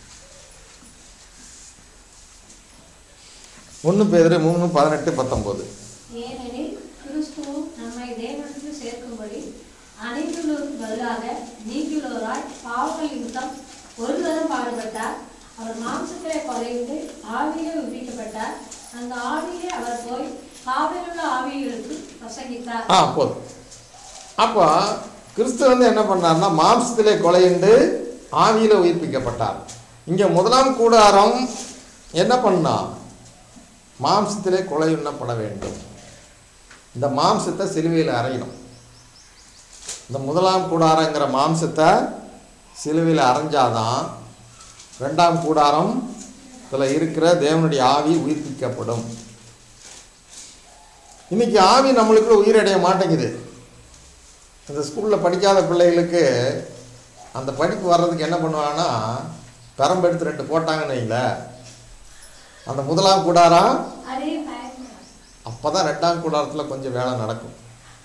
Speaker 1: ஒன்று பேர் மூணு பதினெட்டு பத்தொம்போது
Speaker 2: ஏனெனில் கிறிஸ்துவும் நம்மை தேவனிடத்தில் சேர்க்கும்படி அனைத்துள்ளோருக்கு பதிலாக நீக்கியுள்ளவராய் பாவங்கள் நிமித்தம் ஒரு தரம் பாடுபட்டார் அவர் மாம்சத்திலே கொலையிட்டு ஆவியிலே உபிக்கப்பட்டார் அந்த ஆவியிலே அவர் போய் காவிலுள்ள ஆவிகளுக்கு பிரசங்கித்தார்
Speaker 1: ஆ போதும் அப்போ கிறிஸ்து வந்து என்ன பண்ணார்னா மாம்சத்திலே கொலையுண்டு ஆவியில் உயிர்ப்பிக்கப்பட்டார் இங்கே முதலாம் கூடாரம் என்ன பண்ணா மாம்சத்திலே கொலை உண்ணப்பட வேண்டும் இந்த மாம்சத்தை சிலுவையில் அறையணும் இந்த முதலாம் கூடாரங்கிற மாம்சத்தை சிலுவையில் அரைஞ்சாதான் ரெண்டாம் கூடாரம் இதில் இருக்கிற தேவனுடைய ஆவி உயிர்ப்பிக்கப்படும் இன்னைக்கு ஆவி நம்மளுக்குள்ள உயிரடைய மாட்டேங்குது இந்த ஸ்கூலில் படிக்காத பிள்ளைகளுக்கு அந்த படிப்பு வர்றதுக்கு என்ன பண்ணுவாங்கன்னா பெரம்பெடுத்து ரெண்டு போட்டாங்கன்னு வைங்களேன் அந்த முதலாம் கூடாரம்
Speaker 2: அதே பயன்
Speaker 1: அப்போ தான் ரெண்டாம் கூடாரத்தில் கொஞ்சம் வேலை நடக்கும்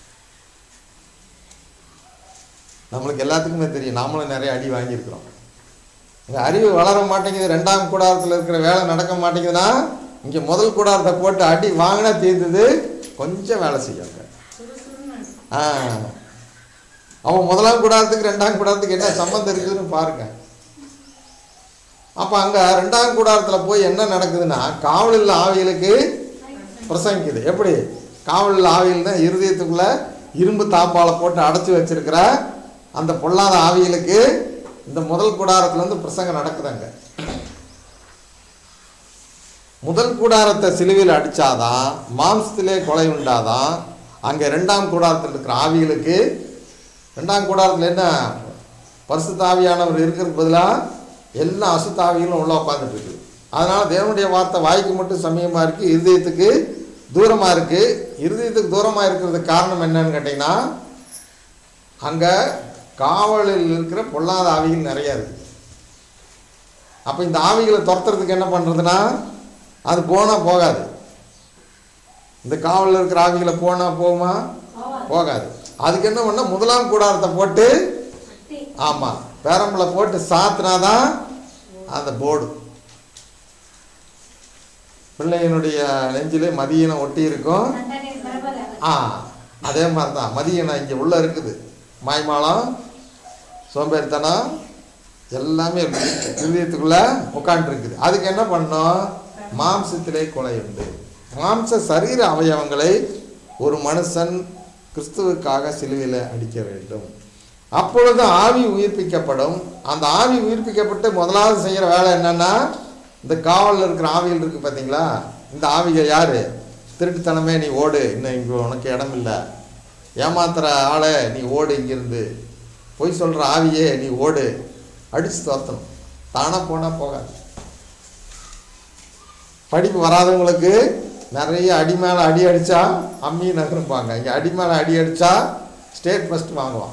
Speaker 1: நம்மளுக்கு எல்லாத்துக்குமே தெரியும் நாமளும் நிறைய அடி வாங்கியிருக்கிறோம் இங்கே அறிவு வளர மாட்டேங்குது ரெண்டாம் கூடாரத்தில் இருக்கிற வேலை நடக்க மாட்டேங்குதுன்னா இங்கே முதல் கூடாரத்தை போட்டு அடி வாங்கினா தீர்ந்தது கொஞ்சம் வேலை செய்யுங்க ஆ அவன் முதலாம் கூடாரத்துக்கு ரெண்டாம் கூடாரத்துக்கு என்ன சம்மந்தம் இருக்குதுன்னு பாருங்க அப்போ அங்கே ரெண்டாம் கூடாரத்தில் போய் என்ன நடக்குதுன்னா காவலில் ஆவிகளுக்கு பிரசங்கிக்குது எப்படி காவலில் ஆவிகள்னா இருதயத்துக்குள்ள இரும்பு தாப்பாலை போட்டு அடைச்சி வச்சிருக்கிற அந்த பொல்லாத ஆவிகளுக்கு இந்த முதல் கூடாரத்துலேருந்து பிரசங்கம் நடக்குதுங்க முதல் கூடாரத்தை சிலுவையில் அடித்தாதான் மாம்சத்திலே கொலை உண்டாதான் அங்கே ரெண்டாம் கூடாரத்தில் இருக்கிற ஆவிகளுக்கு ரெண்டாம் கூடாரத்தில் என்ன பரிசுத்த ஆவியானவர் இருக்கிறதுக்கு பதிலாக எல்லா அசுத்தாவிகளும் உள்ள உட்காந்துட்டு இருக்குது அதனால் தேவனுடைய வார்த்தை வாய்க்கு மட்டும் சமயமாக இருக்குது இருதயத்துக்கு தூரமாக இருக்குது இருதயத்துக்கு தூரமாக இருக்கிறதுக்கு காரணம் என்னன்னு கேட்டிங்கன்னா அங்கே காவலில் இருக்கிற பொல்லாத ஆவிகள் நிறையா இருக்குது அப்போ இந்த ஆவிகளை துரத்துறதுக்கு என்ன பண்ணுறதுன்னா அது போனால் போகாது இந்த காவலில் இருக்கிற ஆவிகளை போனால் போகுமா
Speaker 2: போவாது.
Speaker 1: போகாது அதுக்கு என்ன பண்ண முதலாம் கூடாரத்தை போட்டு
Speaker 2: அட்டி.
Speaker 1: ஆமாம் பேரம்பில் போட்டு சாத்தினாதான் அந்த போர்டு பிள்ளையினுடைய நெஞ்சிலே மதியனம் ஒட்டி இருக்கும்
Speaker 2: தண்டனை பரவாயில்ல.
Speaker 1: ஆ அதே மாதிரி தான் மதியனம் இங்கே உள்ளே இருக்குது மாய்மாலம் சோம்பேறித்தனம் எல்லாமே இருக்குது இருதயத்துக்குள்ளே உட்காந்துருக்குது அதுக்கு என்ன பண்ணோம் மாம்சத்திலே கொலை உண்டு மாம்ச சரீர அவயவங்களை ஒரு மனுஷன் கிறிஸ்துவுக்காக சிலுவையில் அடிக்க வேண்டும் அப்பொழுது ஆவி உயிர்ப்பிக்கப்படும் அந்த ஆவி உயிர்ப்பிக்கப்பட்டு முதலாவது செய்கிற வேலை என்னன்னா இந்த காவலில் இருக்கிற ஆவிகள் இருக்குது பார்த்தீங்களா இந்த ஆவிகள் யார் திருட்டுத்தனமே நீ ஓடு இன்னும் இங்கே உனக்கு இடம் இல்லை ஏமாத்துற ஆளை நீ ஓடு இங்கிருந்து பொய் சொல்கிற ஆவியே நீ ஓடு அடித்து துரத்தணும் தானாக போனால் போகாது படிப்பு வராதவங்களுக்கு நிறைய அடி மேலே அடி அடித்தா அம்மி நகரும்பாங்க இங்கே அடி மேலே அடி அடித்தா ஸ்டேட் ஃபஸ்ட் வாங்குவான்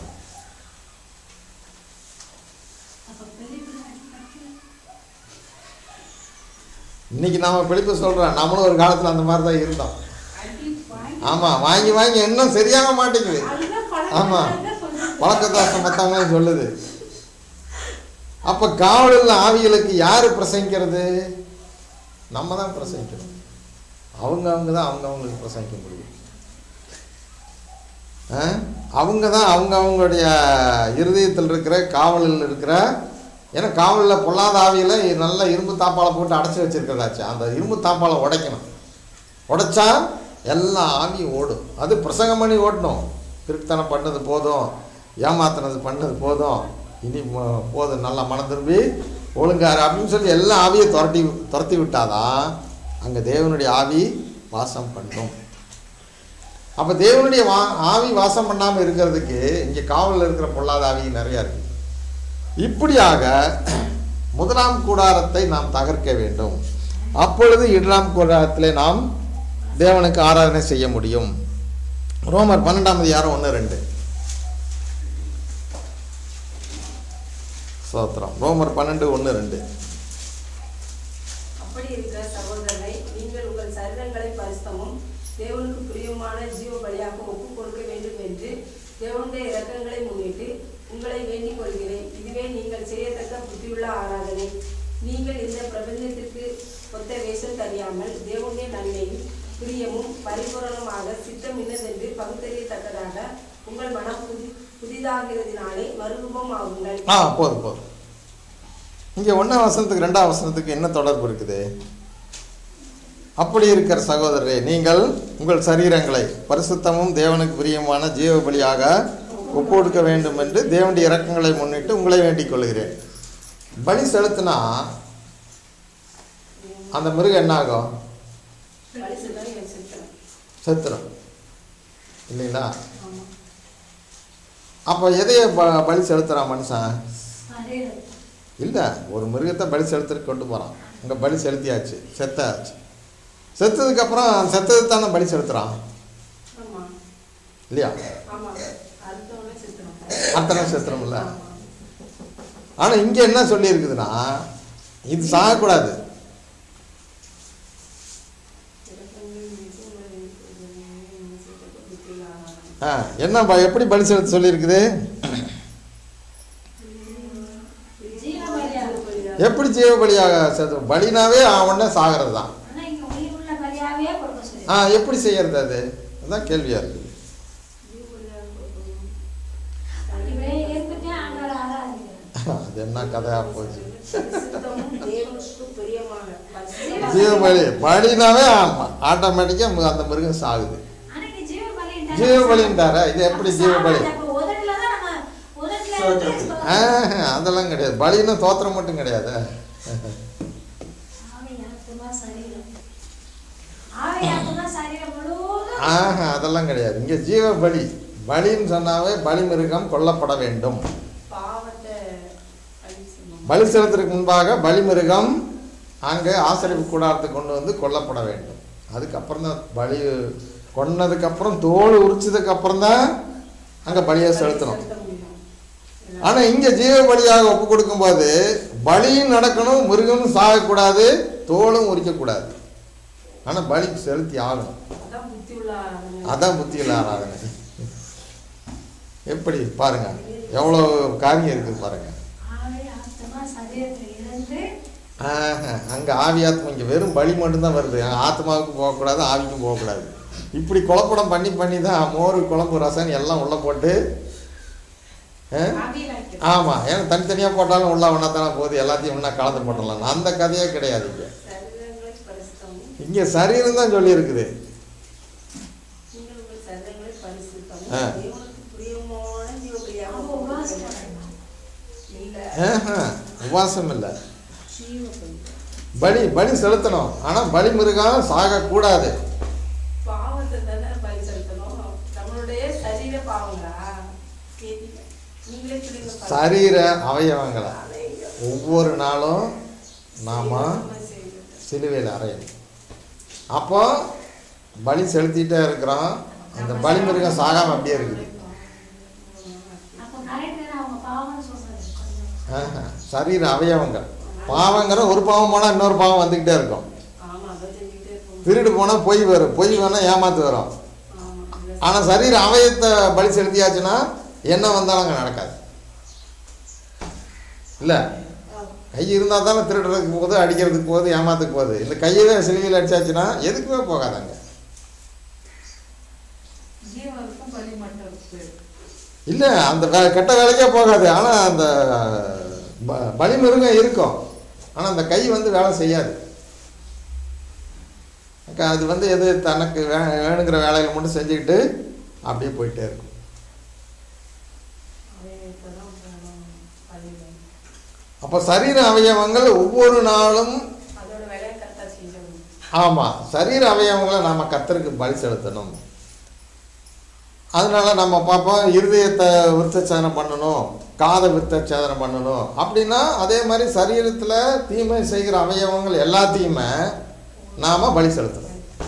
Speaker 2: அப்ப பிள்ளைகளை அடிக்கல.
Speaker 1: இன்னைக்கு நாம பிடிப்பு சொல்கிறோம் நம்மளும் ஒரு காலத்தில் அந்த மாதிரி தான் இருந்தோம்
Speaker 2: அடி வாங்கி
Speaker 1: ஆமாம் வாங்கி வாங்கி இன்னும் சரியாக மாட்டேங்குது
Speaker 2: அதுதான் பழக்கம்
Speaker 1: ஆமா.
Speaker 2: அதுதான் சொல்றது.
Speaker 1: பழக்கதாசம் மற்றவங்களும் சொல்லுது அப்போ காவலில் ஆவிகளுக்கு யார் பிரசங்கிக்கிறது நம்ம தான் பிரசங்கிக்கணும் அவங்க அவங்க தான் அவங்க அவங்களுக்கு பிரசங்கிக்க முடியும் ஆ? அவங்க தான் அவங்க அவங்களுடைய இருதயத்தில் இருக்கிற காவலில் இருக்கிற ஏன்னா காவலில் பொல்லாத ஆவியில் நல்ல இரும்பு தாப்பாலை போட்டு அடைச்சி வச்சிருக்கிறதாச்சு அந்த இரும்பு தாப்பாலை உடைக்கணும் உடைச்சா எல்லா ஆவியும் ஓடும் அது பிரசங்கம் பண்ணி ஓட்டணும் திருத்தனம் பண்ணது போதும் ஏமாத்தினது பண்ணது போதும் இனி ம- போதும் நல்லா மனம் திரும்பி ஒழுங்காரு அப்படின்னு சொல்லி எல்லா ஆவியும் துரட்டி துரத்தி விட்டாதான் அங்கே தேவனுடைய ஆவி வாசம் பண்ணும் அப்போ தேவனுடைய வா ஆவி வாசம் பண்ணாமல் இருக்கிறதுக்கு இங்கே காவலில் இருக்கிற பொல்லாத ஆவி நிறையா இருக்கு இப்படியாக முதலாம் கூடாரத்தை நாம் தகர்க்க வேண்டும் அப்பொழுது இரண்டாம் கூடாரத்திலே நாம் தேவனுக்கு ஆராதனை செய்ய முடியும் ரோமர் பன்னெண்டாம் அதிகாரம் ஒன்று ரெண்டு சோத்திரம் ரோமர் பன்னெண்டு ஒன்று ரெண்டு
Speaker 3: அப்படி இருக்கிற சகோதரரை நீங்கள் உங்கள் சரீரங்களை பரிசுத்தமும் தேவனுக்கு பிரியமான ஜீவ பலியாக ஒப்புக் கொடுக்க வேண்டும் என்று தேவனுடைய இரக்கங்களை முன்னிட்டு உங்களை வேண்டிக் கொள்கிறேன் இதுவே நீங்கள் செய்யத்தக்க புத்தியுள்ள ஆராதனை நீங்கள் இந்த பிரபஞ்சத்திற்கு ஒத்த வேஷம் தெரியாமல் தேவனுடைய நன்மையும் பிரியமும் பரிபூரணமாக சித்தம் இன்னதென்று பகுத்தறியத்தக்கதாக உங்கள் மனம் புதி புதிதாகிறதினாலே மறுரூபம் ஆகுங்கள்
Speaker 1: ஆ போதும் போதும் இங்கே ஒன்றாம் வசனத்துக்கு ரெண்டாம் வசனத்துக்கு என்ன தொடர்பு இருக்குது அப்படி இருக்கிற சகோதரரே நீங்கள் உங்கள் சரீரங்களை பரிசுத்தமும் தேவனுக்கு பிரியமான ஜீவ பலியாக ஒப்பு கொடுக்க வேண்டும் என்று தேவனுடைய இரக்கங்களை முன்னிட்டு உங்களை வேண்டிக் கொள்கிறேன் பலி செலுத்தினா அந்த மிருகம் என்ன ஆகும்
Speaker 3: பரிசுத்தம் என் சித்தம்
Speaker 1: செத்துரும் இல்லைங்களா
Speaker 3: ஆமா
Speaker 1: அப்போ எதைய ப பலி செலுத்துகிறான் மனுஷன்
Speaker 2: சரீரம்.
Speaker 1: இல்லை ஒரு மிருகத்தை பலி செலுத்துறதுக்கு கொண்டு போகிறான் இங்கே பலி செலுத்தியாச்சு செத்தாச்சு செத்ததுக்கப்புறம் செத்தது தானே பலி செலுத்துகிறான்
Speaker 3: ஆமா
Speaker 1: இல்லையா
Speaker 3: ஆமா அடுத்தவனே சித்திரம்
Speaker 1: அத்தனை செத்துறோம்ல ஆனால் இங்கே என்ன சொல்லியிருக்குதுன்னா இது சாகக்கூடாது ஆ என்ன ப- எப்படி பலி செலுத்த சொல்லியிருக்குது
Speaker 2: ஜீவ பலியாக.
Speaker 1: எப்படி ஜீவ பலியாக செலுத்த பலினாவே அவனே சாகிறது தான்
Speaker 2: ஆனா இங்க உயிருள்ள பலியாவே கொடுக்க சொல்லி.
Speaker 1: ஆ எப்படி செய்யறது அது அதுதான் கேள்வியாக இருக்குது
Speaker 2: இவரே ஏற்பட்டே ஆண்டவரை ஆராதிக்கிறார்.
Speaker 1: அது என்ன கதையாக போச்சு
Speaker 3: பரிசுத்தமும் தேவனுக்கு பிரியமான பரிசுத்தம்.
Speaker 1: ஜீவ பலி பலினாவே ஆட்டோமேட்டிக்காக அந்த மிருகம் சாகுது
Speaker 2: ஆனா இங்க ஜீவ பலின்றாரு.
Speaker 1: ஜீவ பலின்றாரா இது எப்படி ஜீவ பலி
Speaker 2: அப்ப உதடுல தான் நம்ம உதடுல இருந்து
Speaker 1: ஆ, அதெல்லாம் கிடையாது பலின்னு தோத்திரம் மட்டும் கிடையாது
Speaker 2: ஆவி ஆத்மா சரீரம். ஆவி ஆத்மா சரீரம் முழுவதும்
Speaker 1: ஆஹா அதெல்லாம் கிடையாது இங்கே ஜீவ பலி பலின்னு சொன்னாவே பலி மிருகம் கொல்லப்பட வேண்டும்
Speaker 3: பாவத்தை அழிச்சிடணும்.
Speaker 1: பலி செலுத்துறதுக்கு முன்பாக பலி மிருகம் அங்கே ஆசிரியப்பு கூடாரத்துக்கு கொண்டு வந்து கொல்லப்பட வேண்டும் அதுக்கப்புறம் தான் பலி கொன்னதுக்கப்புறம் தோல் உரிச்சதுக்கப்புறம் தான் அங்கே பலியை செலுத்தணும்
Speaker 3: செலுத்த முடியும்.
Speaker 1: ஆனால் இங்கே ஜீவ பலியாக ஒப்பு கொடுக்கும்போது பலியும் நடக்கணும் மிருகமும் சாகக்கூடாது தோலும் உரிக்கக்கூடாது ஆனால் பலி செலுத்தி ஆகணும்
Speaker 3: அதான் புத்தி உள்ள ஆராதனை.
Speaker 1: அதான் புத்தியில் ஆராதனை எப்படி பாருங்க எவ்வளோ காரியம் இருக்குது பாருங்க
Speaker 2: ஆவி ஆத்மா சரீரத்தில் இருந்து
Speaker 1: அங்கே ஆவி ஆத்மா இங்கே வெறும் பலி மட்டும்தான் வருது அங்க ஆத்மாவுக்கும் போகக்கூடாது ஆவிக்கும் போகக்கூடாது இப்படி குழப்படம் பண்ணி பண்ணி தான் மோர் குழம்பு ரசம் எல்லாம் உள்ளே போட்டு
Speaker 4: ஆவியில் வைக்கிறது.
Speaker 1: ஆமாம் ஏன்னா தனித்தனியாக போட்டாலும் உள்ள ஒன்றா தானே போகுது எல்லாத்தையும் ஒன்றா கலந்து போட்டுடலாம் அந்த கதையே கிடையாது இங்கே
Speaker 3: சரீரங்களை பரிசுத்தமும்
Speaker 1: இங்கே சரீரம் தான் சொல்லியிருக்குது
Speaker 3: நீங்கள் உங்கள் சரீரங்களை பரிசுத்தமும்
Speaker 1: ஆ.
Speaker 3: தேவனுக்கு பிரியமான ஜீவபலியாக
Speaker 2: அப்போ
Speaker 3: ஒப்புக் கொடுக்க
Speaker 2: உபாசம்
Speaker 3: வேண்டும்.
Speaker 2: பண்ணணும்.
Speaker 3: இல்ல
Speaker 1: ஆஹா, உபாசம் இல்லை
Speaker 3: ஜீவபலி
Speaker 1: பலி பலி செலுத்தணும் ஆனால் பலி மிருகம் சாகக்கூடாது
Speaker 3: பாவத்தை தானே பலி செலுத்தணும் நம்மளுடைய சரீர பாவங்களா கேட்டீங்க நீங்களே சொல்லுங்க பாருங்க.
Speaker 1: சரீர அவயவங்களை
Speaker 3: அலைங்க.
Speaker 1: ஒவ்வொரு நாளும் நாம்
Speaker 3: நம்ம செய்யறது.
Speaker 1: சிலுவையில் அறையணும் அப்போ பலி செலுத்திட்டே இருக்கிறோம் அந்த பலி மிருகம் சாகாமல் அப்படியே இருக்குது
Speaker 2: அப்போ கரெக்ட் அவங்க பாவம்னு சொல்றது கொஞ்சம்
Speaker 1: ஆஹா. சரீர அவயவங்கள் பாவங்கிற ஒரு பாவம் போனால் இன்னொரு பாவம் வந்துக்கிட்டே இருக்கும்
Speaker 3: ஆமா அதான் செஞ்சுக்கிட்டே இருப்போம்
Speaker 1: திருடு போனால் பொய் வரும் பொய் வேணால் ஏமாத்து வரும்
Speaker 3: ஆமா அதான்
Speaker 1: ஆனால் சரீர அவயத்தை பலி செலுத்தியாச்சுன்னா என்ன வந்தாலும் அங்கே நடக்காது இல்லை கை இருந்தால் தானே திருடுறதுக்கு போகுது அடிக்கிறதுக்கு போகுது ஏமாத்துக்கு போகுது இந்த கையவே சிலுவையில் அடிச்சாச்சுன்னா எதுக்குமே போகாதாங்க
Speaker 4: ஜீவனுக்கும் பலி மண்டபத்துக்கு
Speaker 1: இல்லை அந்த வே கெட்ட வேலைக்கே போகாது ஆனால் அந்த ப- பலி மிருகம் இருக்கும் ஆனால் அந்த கை வந்து வேலை செய்யாது அக்கா, அது வந்து எது தனக்கு வே வேணுங்கிற வேலைகளை மட்டும் செஞ்சுக்கிட்டு அப்படியே போயிட்டே இருக்கும்
Speaker 3: அவயவத்தைதான் பண்ணணும். பலி வேணும்.
Speaker 1: அப்போ சரீர அவயவங்கள் ஒவ்வொரு நாளும்
Speaker 3: அதோட வேலையை கரெக்டா செஞ்சணும்
Speaker 1: ஆமாம் சரீர அவயவங்களை நாம் கத்தருக்கு பலி செலுத்தணும் அதனால நம்ம பார்ப்போம் இருதயத்தை விருத்தச்சேதனம் பண்ணணும் காதை விருத்தச்சேதனம் பண்ணணும் அப்படின்னா அதே மாதிரி சரீரத்தில் தீமை செய்கிற அவயவங்கள் எல்லாத்தையுமே நாம் பலி செலுத்தணும்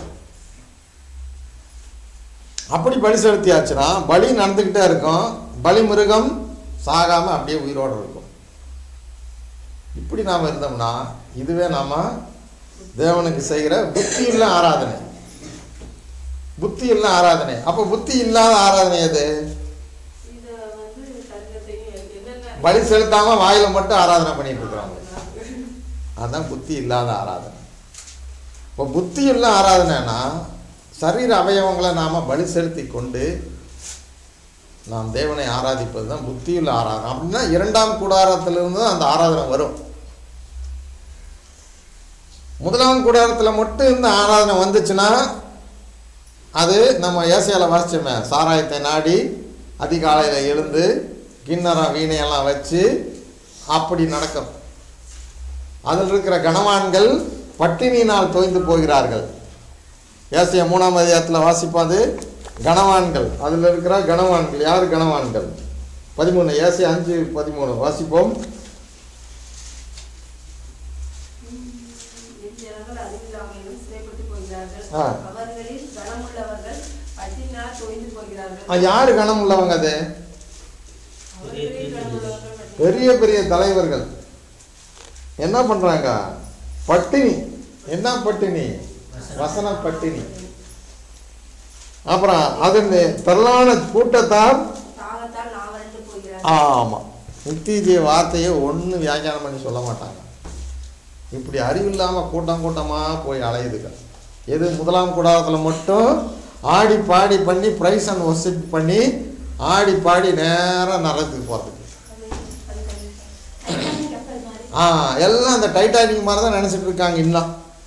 Speaker 1: அப்படி பலி செலுத்தியாச்சுன்னா பலி நடந்துக்கிட்டே இருக்கும் பலி மிருகம் சாகாமல் அப்படியே உயிரோடு இருக்கும் இப்படி நாம் இருந்தோம்னா இதுவே நாம் தேவனுக்கு செய்கிற புத்தி இல்ல ஆராதனை புத்தி இல்ல ஆராதனை அப்போ புத்தி இல்லாத ஆராதனை எது
Speaker 3: இத வந்து சரீரத்தையும் என்னென்ன
Speaker 1: பலி செலுத்தாம வாயில மட்டும் ஆராதனை பண்ணிட்டு இருக்கிறாங்க அதுதான் புத்தி இல்லாத ஆராதனை இப்போ புத்தி இல்ல ஆராதனைனா சரீர அவயவங்களை நாம பலி செலுத்தி கொண்டு நாம் தேவனை ஆராதிப்பது தான் புத்தியுள்ள ஆராதனை அப்படின்னா இரண்டாம் கூடாரத்திலிருந்து தான் அந்த ஆராதனை வரும் முதலாம் கூடாரத்தில் மட்டும் இந்த ஆராதனை வந்துச்சுன்னா அது நம்ம ஏசையால வாசிச்சோமே சாராயத்தை நாடி அதிகாலையில் எழுந்து கிண்ணறம் வீணையெல்லாம் வச்சு அப்படி நடக்கும் அதில் இருக்கிற கனவான்கள் பட்டினியினால் தோய்ந்து போகிறார்கள் ஏசிய மூணாம் அதிகாரத்தில் வாசிப்பாது கனவான்கள் அதில் இருக்கிற கனவான்கள் யார் கனவான்கள் பதிமூணு ஏசிய அஞ்சு பதிமூணு வாசிப்போம்
Speaker 3: என் ஜனங்கள் அறிவில்லாமையிலும் சிறைப்பட்டு போகிறார்கள்
Speaker 1: ஆ.
Speaker 3: அவர்களில் கனமுள்ளவர்கள் பட்டினால் தோய்ந்து
Speaker 1: ஆ,
Speaker 3: போகிறார்கள்
Speaker 1: யார் கனம் உள்ளவங்க அது
Speaker 3: அவர்களில் கனமுள்ளவர்கள் பட்டினி-
Speaker 1: பெரிய பெரிய தலைவர்கள் என்ன பண்றாங்க பட்டினி என்ன பட்டினி வசன பட்டினி அப்புறம் அது திரளான கூட்டத்தார்
Speaker 3: தாகத்தால் நாவறண்டு போகிறார்கள்
Speaker 1: ஆமாம் நித்திய வார்த்தையை ஒன்றும் வியாக்கியானம் பண்ணி சொல்ல மாட்டாங்க இப்படி அறிவில்லாமல் கூட்டம் கூட்டமாக போய் அலையுதுங்க எது முதலாம் கூடாரத்தில் மட்டும் ஆடி பாடி பண்ணி ப்ரைஸ் அண்ட் ஒர்ஷிப் பண்ணி ஆடி பாடி நேராக நரகத்துக்கு போகிறதுக்கு
Speaker 3: அது அது கண்டிப்பா.
Speaker 2: டைட்டானிக் கப்பல் மாதிரி
Speaker 1: ஆ எல்லாம் அந்த டைட்டானிக் மாதிரி தான் நினச்சிட்டு இருக்காங்க இன்னும்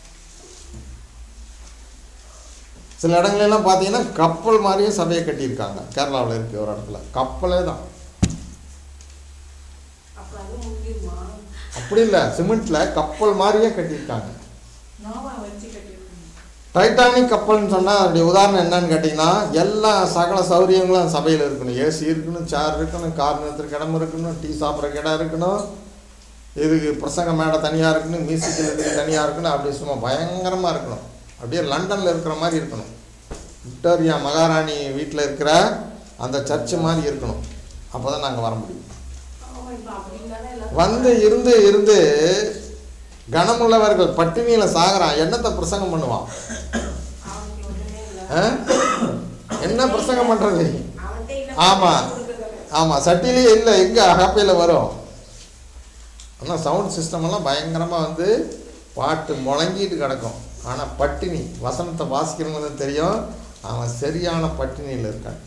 Speaker 1: சில இடங்களெல்லாம் பார்த்தீங்கன்னா கப்பல் மாதிரியே சபையை கட்டியிருக்காங்க கேரளாவில் இருக்கு ஒரு இடத்துல கப்பலே தான்
Speaker 3: அப்ப அது முங்கிருமா
Speaker 1: அப்படி இல்லை சிமெண்ட்டில் கப்பல் மாதிரியே கட்டியிருக்காங்க
Speaker 4: நோவா வச்சு கட்டியிருக்காங்க
Speaker 1: டைட்டானிக் கப்பல்னு சொன்னால் அதனுடைய உதாரணம் என்னன்னு கேட்டிங்கன்னா எல்லா சகல சௌகரியங்களும் சபையில் இருக்கணும் ஏசி இருக்கணும் சேர் இருக்கணும் கார் நிறுத்துறதுக்கு இடம் இருக்கணும் டீ சாப்பிட்றக்கு இடம் இருக்கணும் இதுக்கு பிரசங்க மேடை தனியாக இருக்கணும் மியூசிக்கல் இதுக்கு தனியாக இருக்கணும் அப்படி சும்மா பயங்கரமாக இருக்கணும் அப்படியே லண்டனில் இருக்கிற மாதிரி இருக்கணும் விக்டோரியா மகாராணி வீட்டில் இருக்கிற அந்த சர்ச்சு மாதிரி இருக்கணும் அப்போ தான் நாங்கள் வர முடியும்
Speaker 3: ஆமா இப்ப அப்படி இல்லைன்னா எல்லாம்
Speaker 1: வந்து இருந்து இருந்து கனமுள்ளவர்கள் பட்டினியில் சாகுறான் என்னத்தை பிரசங்கம் பண்ணுவான்
Speaker 3: அவனுக்கு ஒண்ணுமே இல்ல
Speaker 1: ஆ? என்ன பிரசங்கம் பண்ணுறது
Speaker 3: அவன்கிட்ட இல்ல
Speaker 1: ஆமா.
Speaker 3: கொடுக்கறது.
Speaker 1: ஆமாம் சட்டிலேயே இல்லை எங்கே அகப்பையில் வரும் ஆனால் சவுண்ட் சிஸ்டம் எல்லாம் பயங்கரமாக வந்து பாட்டு முழங்கிட்டு கிடக்கும் ஆனால் பட்டினி வசனத்தை வாசிக்கிறவங்க தெரியும் அவன் சரியான பட்டினியில் இருக்கான்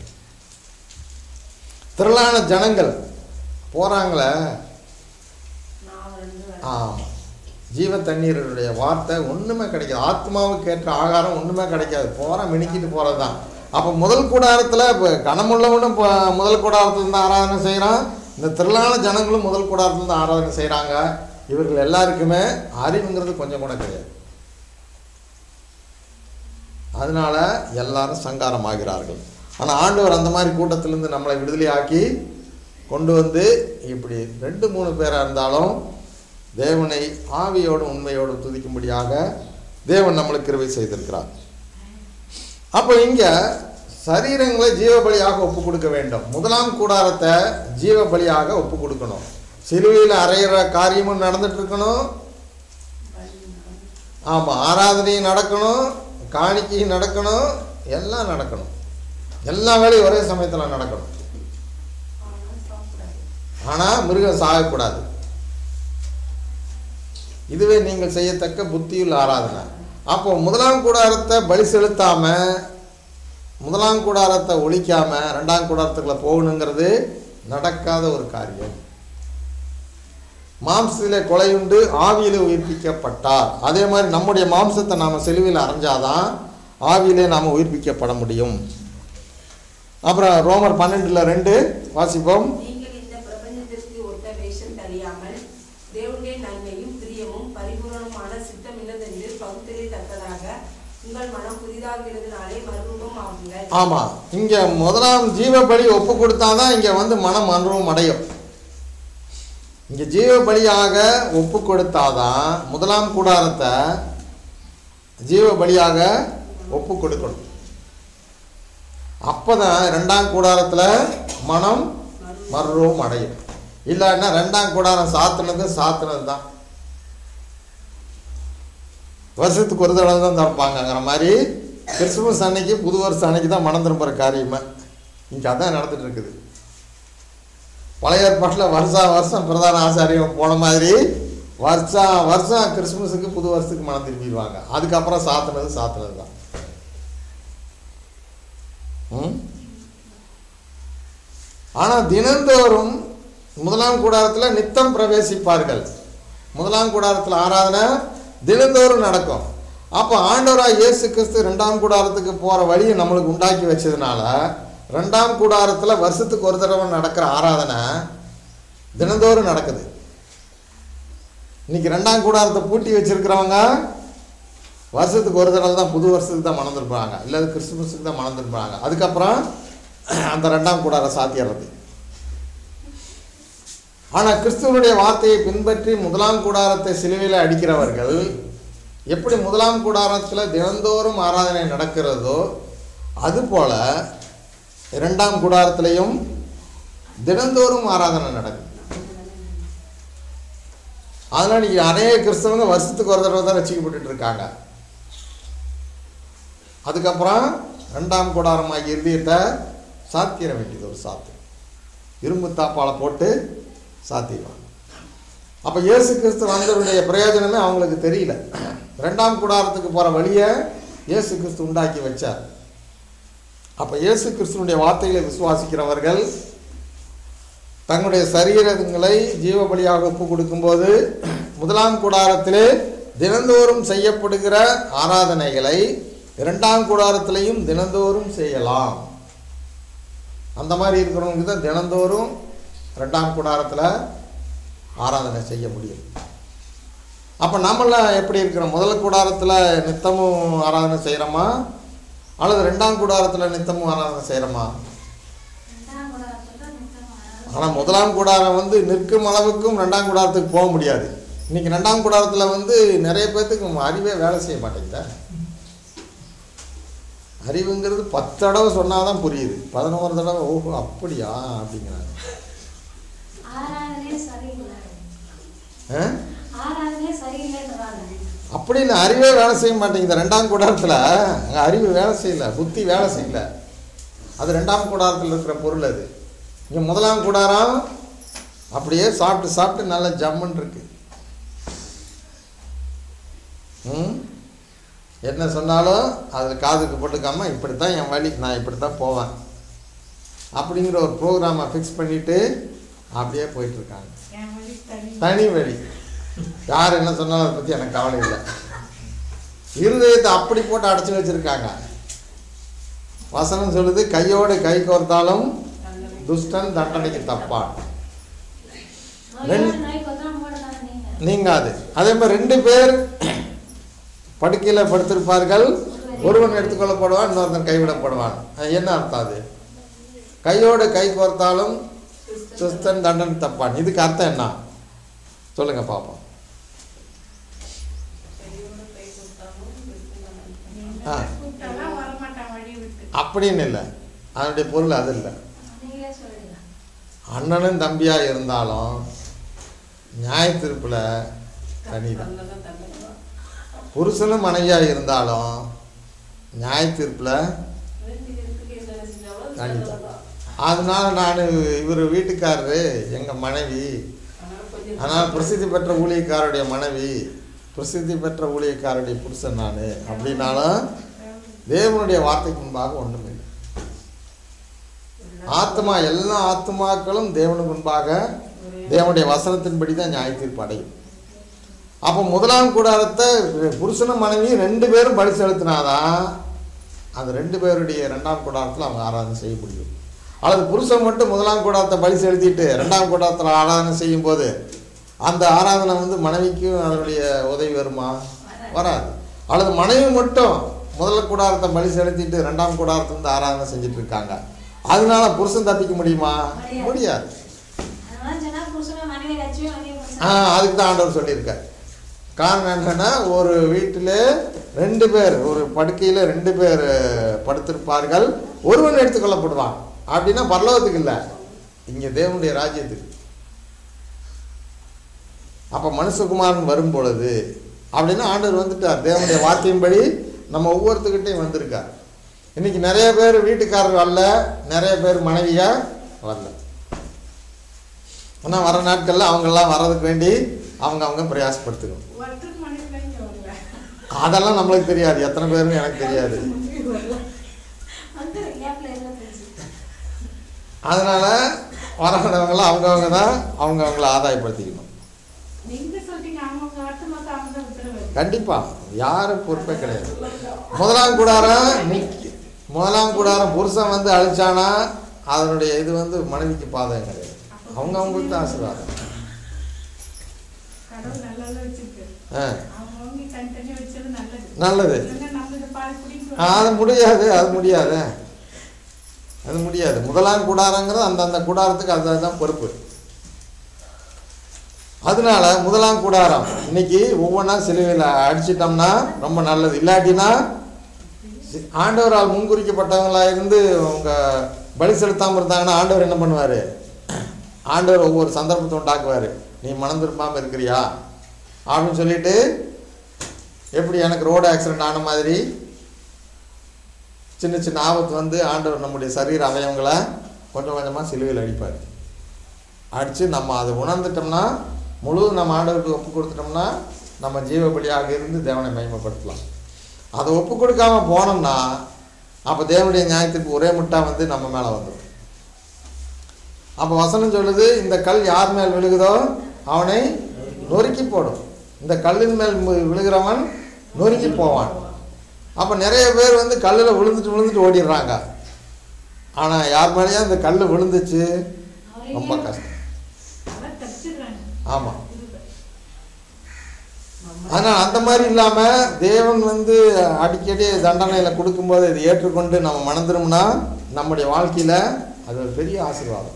Speaker 1: திரளான ஜனங்கள் போகிறாங்களே
Speaker 3: நாவறண்டு வர-
Speaker 1: ஆமாம் ஜீவ தண்ணீருடைய வார்த்தை ஒன்றுமே கிடைக்காது ஆத்மாவுக்கு ஏற்ற ஆகாரம் ஒன்றுமே கிடைக்காது போகிற மினிக்கிட்டு போகிறது தான் அப்போ முதல் கூடாரத்தில் இப்போ கனமுள்ளவனும் இப்போ முதல் கூடாரத்துல இருந்து ஆராதனை செய்கிறான் இந்த திரளான ஜனங்களும் முதல் கூடாரத்துல இருந்து ஆராதனை செய்கிறாங்க இவர்கள் எல்லாருக்குமே அறிவுங்கிறது கொஞ்சம் கூட கிடையாது அதனால எல்லாரும் சங்காரமாகிறார்கள் ஆனால் ஆண்டவர் அந்த மாதிரி கூட்டத்திலேருந்து நம்மளை விடுதலையாக்கி கொண்டு வந்து இப்படி ரெண்டு மூணு பேராக இருந்தாலும் தேவனை ஆவியோடும் உண்மையோடும் துதிக்கும்படியாக தேவன் நம்மளுக்கு கிருபை செய்திருக்கிறார் அப்போ இங்கே சரீரங்களை ஜீவ பலியாக ஒப்பு கொடுக்க வேண்டும் முதலாம் கூடாரத்தை ஜீவ பலியாக ஒப்பு கொடுக்கணும் சிலுவையில் அறையிற காரியமும் நடந்துட்டு இருக்கணும் ஆமாம் ஆராதனையும் நடக்கணும் காணிக்கையும் நடக்கணும் எல்லாம் நடக்கணும் எல்லா வேலையும் ஒரே சமயத்தில் நடக்கணும் ஆனால் மிருகம் சாகக்கூடாது இதுவே நீங்கள் செய்யத்தக்க புத்தியுள்ள ஆராதனை அப்போ முதலாம் கூடாரத்தை பலி செலுத்தாம முதலாம் கூடாரத்தை ஒழிக்காம ரெண்டாம் கூடாரத்துக்குள்ள போகணுங்கிறது நடக்காத ஒரு காரியம் மாம்சத்திலே கொலையுண்டு ஆவியிலே உயிர்ப்பிக்கப்பட்டார் அதே மாதிரி நம்முடைய மாம்சத்தை நாம் செலுவையில் அரைஞ்சாதான் ஆவியிலே நாம் உயிர்ப்பிக்கப்பட முடியும் அப்புறம் ரோமர் பன்னெண்டுல ரெண்டு வாசிப்போம்
Speaker 3: நீங்கள் இந்த பிரபஞ்சத்திற்கு ஒத்த வேஷம் தெரியாமல் தேவனுடைய நன்மையும் பிரியமும் பரிபூரணமான சித்தம் இன்னதென்று பகுத்தறியத்தக்கதாக உங்கள் மனம் புதிதாகிறதுனாலே மறுரூபம் ஆகுங்கள்
Speaker 1: ஆமா இங்க முதலாம் ஜீவ பலி ஒப்பு கொடுத்தாதான் இங்க வந்து மனம் அனுபவம் அடையும் இங்க ஜீவ பலியாக ஒப்பு கொடுத்தாதான் முதலாம் கூடாரத்தை ஜீவ பலியாக ஒப்பு கொடுக்கணும் அப்பதான் ரெண்டாம் கூடாரத்துல மனம் மறுரூபம் அடையும் இல்லைன்னா ரெண்டாம் கூடாரம் சாத்துனது சாத்துனது தான் வருஷத்துக்கு ஒரு தடவை தான் திறப்பாங்கங்கிற மாதிரி கிறிஸ்துமஸ் அன்னைக்கு புது வருஷம் அன்னைக்கு தான் மனம் திரும்புகிற காரியமே இங்கே அதான் நடந்துட்டு இருக்குது பழைய ஏற்பாட்டில் வருஷா வருஷம் பிரதான ஆசாரியம் போன மாதிரி வருஷம் வருஷம் கிறிஸ்துமஸுக்கு புது வருஷத்துக்கு மனம் திரும்பிடுவாங்க அதுக்கப்புறம் சாத்துனது சாத்துனது தான் ம் ஆனால் தினந்தோறும் முதலாம் கூடாரத்தில் நித்தம் பிரவேசிப்பார்கள் முதலாம் கூடாரத்தில் ஆராதனை தினந்தோறும் நடக்கும் அப்போ ஆண்டவராக இயேசு கிறிஸ்து ரெண்டாம் கூடாரத்துக்கு போகிற வழியை நம்மளுக்கு உண்டாக்கி வச்சதுனால ரெண்டாம் கூடாரத்தில் வருஷத்துக்கு ஒரு தடவை நடக்கிற ஆராதனை தினந்தோறும் நடக்குது இன்னைக்கு ரெண்டாம் கூடாரத்தை பூட்டி வச்சிருக்கிறவங்க வருஷத்துக்கு ஒரு தடவை தான் புது வருஷத்துக்கு தான் மணந்துருப்பாங்க இல்லை கிறிஸ்துமஸுக்கு தான் மணந்துருப்பாங்க அதுக்கப்புறம் அந்த ரெண்டாம் கூடாரம் சாத்திடுறது ஆனால் கிறிஸ்துவனுடைய வார்த்தையை பின்பற்றி முதலாம் கூடாரத்தை சிலுவையில் அடிக்கிறவர்கள் எப்படி முதலாம் கூடாரத்தில் தினந்தோறும் ஆராதனை நடக்கிறதோ அதுபோல இரண்டாம் கூடாரத்திலையும் தினந்தோறும் ஆராதனை நடக்குது அதனால் இங்கே அநேக கிறிஸ்தவங்க வருஷத்துக்கு ஒரு தடவை தான் ரசிக்கப்பட்டு இருக்காங்க அதுக்கப்புறம் ரெண்டாம் கூடாரமாகிய இருதயத்தை சாத்திர வேண்டியது ஒரு சாத்து இரும்பு தாப்பால போட்டு சாத்திடுவாங்க அப்போ இயேசு கிறிஸ்து வந்தவருடைய பிரயோஜனமே அவங்களுக்கு தெரியல ரெண்டாம் கூடாரத்துக்கு போகிற வழியை இயேசு கிறிஸ்து உண்டாக்கி வச்சார் அப்போ இயேசு கிறிஸ்துவனுடைய வார்த்தைகளை விசுவாசிக்கிறவர்கள் தங்களுடைய சரீரங்களை ஜீவ பலியாக ஒப்பு கொடுக்கும்போது முதலாம் கூடாரத்திலே தினந்தோறும் செய்யப்படுகிற ஆராதனைகளை இரண்டாம் கூடாரத்திலையும் தினந்தோறும் செய்யலாம் அந்த மாதிரி இருக்கிறவங்க தான் தினந்தோறும் ரெண்டாம் கூடாரத்தில் ஆராதனை செய்ய முடியும் அப்போ நம்மளாம் எப்படி இருக்கிறோம் முதல் கூடாரத்தில் நித்தமும் ஆராதனை செய்கிறோமா அல்லது ரெண்டாம் கூடாரத்தில் நித்தமும் ஆராதனை செய்கிறோமா
Speaker 2: ரெண்டாம் கூடாரத்துல நித்தம் ஆராதனை.
Speaker 1: ஆனால் முதலாம் கூடாரம் வந்து நிற்கும் அளவுக்கும் ரெண்டாம் கூடாரத்துக்கு போக முடியாது இன்னைக்கு ரெண்டாம் கூடாரத்தில் வந்து நிறைய பேர்த்துக்கு அறிவே வேலை செய்ய மாட்டேங்குதா அறிவுங்கிறது பத்து தடவை சொன்னால் தான் புரியுது பதினோரு தடவை ஓஹோ அப்படியா அப்படிங்கிறாங்க
Speaker 2: ஆராதனையே சரியில்லை
Speaker 1: ஆ?
Speaker 2: ஆராதனையே சரியில்லைன்றாங்க
Speaker 1: அப்படி இல்லை அறிவே வேலை செய்ய மாட்டேங்குது ரெண்டாம் கூடாரத்தில் அங்கே அறிவு வேலை செய்யல புத்தி வேலை செய்யல அது ரெண்டாம் கூடாரத்தில் இருக்கிற பொருள் அது இங்கே முதலாம் கூடாரம் அப்படியே சாப்பிட்டு சாப்பிட்டு நல்ல ஜம்முன்னு இருக்கு ம் என்ன சொன்னாலும் அதில் காதுக்கு போட்டுக்காம இப்படி தான் என் வழி நான் இப்படி தான் போவேன் அப்படிங்கிற ஒரு ப்ரோக்ராமை ஃபிக்ஸ் பண்ணிவிட்டு அப்படியே போயிட்டுருக்காங்க
Speaker 4: என் வழி தனி
Speaker 1: தனி வழி யார் என்ன சொன்னாலும் அதை பற்றி எனக்கு கவலை இல்லை இருதயத்தை அப்படி போட்டு அடைச்சி வச்சிருக்காங்க வசனம் சொல்லுது கையோடு கை கோர்த்தாலும் துஷ்டன் தண்டனைக்கு தப்பான்
Speaker 2: நோயோடு நோய் கொத்தனம் போடுறாங்க நீங்க
Speaker 1: நீங்காது அதே மாதிரி ரெண்டு பேர் படுக்கையில் படுத்திருப்பார்கள் ஒருவன் எடுத்துக்கொள்ளப்படுவான் இன்னொருத்தன் கைவிடப்படுவான் அது என்ன அர்த்தம் அது கையோடு கை கோர்த்தாலும் சுஸ்தன் தண்டன் தப்பான் இதுக்கு அர்த்தம் என்ன சொல்லுங்க பாப்போம்
Speaker 3: கையோட கை கொடுத்தாலும் கிறிஸ்துவன்
Speaker 1: ஆ.
Speaker 4: கூப்பிட்டாலாம் வரமாட்டான் வழி விட்டு
Speaker 1: அப்படின்னு இல்லை அதனுடைய பொருள் அது இல்லை
Speaker 2: நீங்களே சொல்லுங்க
Speaker 1: அண்ணனும் தம்பியா இருந்தாலும் நியாய தீர்ப்பில் தனிதான்
Speaker 3: நல்லதான் தண்டனை
Speaker 1: புருஷனும் மனைவியா இருந்தாலும் நியாய தீர்ப்பில்
Speaker 3: ரெண்டு பேருக்கு என்ன செஞ்சாலும்
Speaker 1: தனிதான்
Speaker 3: நல்லதான்.
Speaker 1: அதனால நான் இவர் வீட்டுக்காரரு எங்கள் மனைவி
Speaker 3: ஆனா கொஞ்சம்
Speaker 1: ஆனால் பிரசித்தி பெற்ற ஊழியக்காரருடைய மனைவி பிரசித்தி பெற்ற ஊழியக்காரருடைய புருஷன் நான் அப்படின்னாலும் தேவனுடைய வார்த்தைக்கு முன்பாக ஒன்றும் இல்லை ஆத்மா எல்லா ஆத்மாக்களும் தேவனுக்கு முன்பாக தேவனுடைய வசனத்தின்படி தான் நியாய தீர்ப்பு அடையும் அப்போ முதலாம் கூடாரத்தை புருஷனும் மனைவி ரெண்டு பேரும் பலி செலுத்தினாதான் அந்த ரெண்டு பேருடைய ரெண்டாம் கூடாரத்தில் அவங்க ஆராதனை செய்ய முடியும் அல்லது புருஷன் மட்டும் முதலாம் கூடாரத்தை பலி செலுத்திட்டு ரெண்டாம் கூடாரத்தில் ஆராதனை செய்யும்போது அந்த ஆராதனை வந்து மனைவிக்கும் அதனுடைய உதவி வருமா வராது அல்லது மனைவி மட்டும் முதல் கூடாரத்தை பலி செலுத்திட்டு ரெண்டாம் கூடாரத்துல இருந்து ஆராதனை செஞ்சுட்டு இருக்காங்க அதனால புருஷன் தப்பிக்க முடியுமா முடியாது
Speaker 2: அதனால சொன்னா புருஷனை மனைவி லட்சுமி மனைவி
Speaker 1: ஆ அதுக்கு தான் ஆண்டவர் சொல்லியிருக்கார் காரணம் என்னன்னா ஒரு வீட்டில் ரெண்டு பேர் ஒரு படுக்கையில் ரெண்டு பேர் படுத்திருப்பார்கள் ஒருவன் எடுத்துக்கொள்ளப்படுவான் அப்படின்னா பரலோகத்துக்கு இல்லை இங்கே தேவனுடைய ராஜ்யத்துக்கு அப்போ மனுஷகுமாரன் வரும் பொழுது அப்படின்னா ஆண்டவர் வந்துட்டார் தேவனுடைய வார்த்தையின்படி நம்ம ஒவ்வொருத்துக்கிட்டையும் வந்திருக்கார் இன்னைக்கு நிறைய பேர் வீட்டுக்காரர் வரல நிறைய பேர் மனைவியா வரல ஆனால் வர நாட்களில் அவங்கெல்லாம் வர்றதுக்கு வேண்டி அவங்க அவங்க பிரயாசப்படுத்தணும்
Speaker 4: ஒருத்தருக்கு மனைவி இங்கே வரல
Speaker 1: அதெல்லாம் நம்மளுக்கு தெரியாது எத்தனை பேருன்னு எனக்கு தெரியாது
Speaker 2: வந்து கேப்ல எல்லாம் பேசி
Speaker 1: அதனால வராதவங்களாம் அவங்கவங்க தான் அவங்க அவங்கள ஆதாயப்படுத்திக்கணும்
Speaker 4: நீங்க சொல்றீங்க அவங்க அடுத்த மாதம் அவங்க தான் உத்தரவு
Speaker 1: கண்டிப்பாக யாரும் பொறுப்பே கிடையாது முதலாம் கூடாரம் நிக்க- முதலாம் கூடாரம் புருஷன் வந்து அழிச்சானா அதனுடைய இது வந்து மனைவிக்கு பாதகம் கிடையாது அவங்க அவங்களுக்கு தான் ஆசீர்வாதம்
Speaker 4: கடவுள் நல்லா வச்சிருக்கு
Speaker 1: ஆ
Speaker 4: அவங்க தனித்தனியா வச்சது நல்லது
Speaker 1: நல்லது
Speaker 4: இல்லைன்னா நம்ம இதை பால்
Speaker 1: ஆ,
Speaker 4: குடிக்க
Speaker 1: அது முடியாது அது முடியாது அது முடியாது முதலாம் கூடாரங்கிறது அந்தந்த கூடாரத்துக்கு அதுதான் பொறுப்பு அதனால முதலாம் கூடாரம் இன்னைக்கு ஒவ்வொன்றா சிலுவையில் அடிச்சிட்டோம்னா ரொம்ப நல்லது இல்லாட்டினா சி- ஆண்டவரால் முன்குறிக்கப்பட்டவங்களா இருந்து அவங்க பலி செலுத்தாமல் இருந்தாங்கன்னா ஆண்டவர் என்ன பண்ணுவார் ஆண்டவர் ஒவ்வொரு சந்தர்ப்பத்தை உண்டாக்குவார் நீ மனம் திரும்பாமல் இருக்கிறியா அப்படின்னு சொல்லிட்டு எப்படி எனக்கு ரோடு ஆக்சிடென்ட் ஆன மாதிரி சின்ன சின்ன ஆபத்து வந்து ஆண்டவர் நம்முடைய சரீர அவயவங்களை கொஞ்சம் கொஞ்சமாக சிலுவையில் அடிப்பார் அடித்து நம்ம அதை உணர்ந்துட்டோம்னா முழுவதும் நம்ம ஆண்டவருக்கு ஒப்பு கொடுத்துட்டோம்னா நம்ம ஜீவ பலியாக இருந்து தேவனை மகிமைப்படுத்தலாம் அதை ஒப்பு கொடுக்காம போனோம்னா அப்போ தேவனுடைய நியாயத்துக்கு ஒரே முட்டா வந்து நம்ம மேலே வந்துடும் அப்போ வசனம் சொல்லுது இந்த கல் யார் மேல் விழுகுதோ அவனை நொறுக்கி போடும் இந்த கல்லின் மேல் மு- விழுகிறவன் நொறுக்கி போவான் அப்போ நிறைய பேர் வந்து கல்லில் விழுந்துட்டு விழுந்துட்டு ஓடிடுறாங்க ஆனால் யார் மேலேயும் இந்த கல் விழுந்துச்சு ரொம்ப கஷ்டம்
Speaker 4: அதை தப்பிச்சிடுறாங்க
Speaker 1: ஆமாம் ஆனால் அந்த மாதிரி இல்லாமல் தேவன் வந்து அடிக்கடி தண்டனையில் கொடுக்கும்போது இதை ஏற்றுக்கொண்டு நம்ம மணந்துரும்னா நம்முடைய வாழ்க்கையில் அது ஒரு பெரிய ஆசீர்வாதம்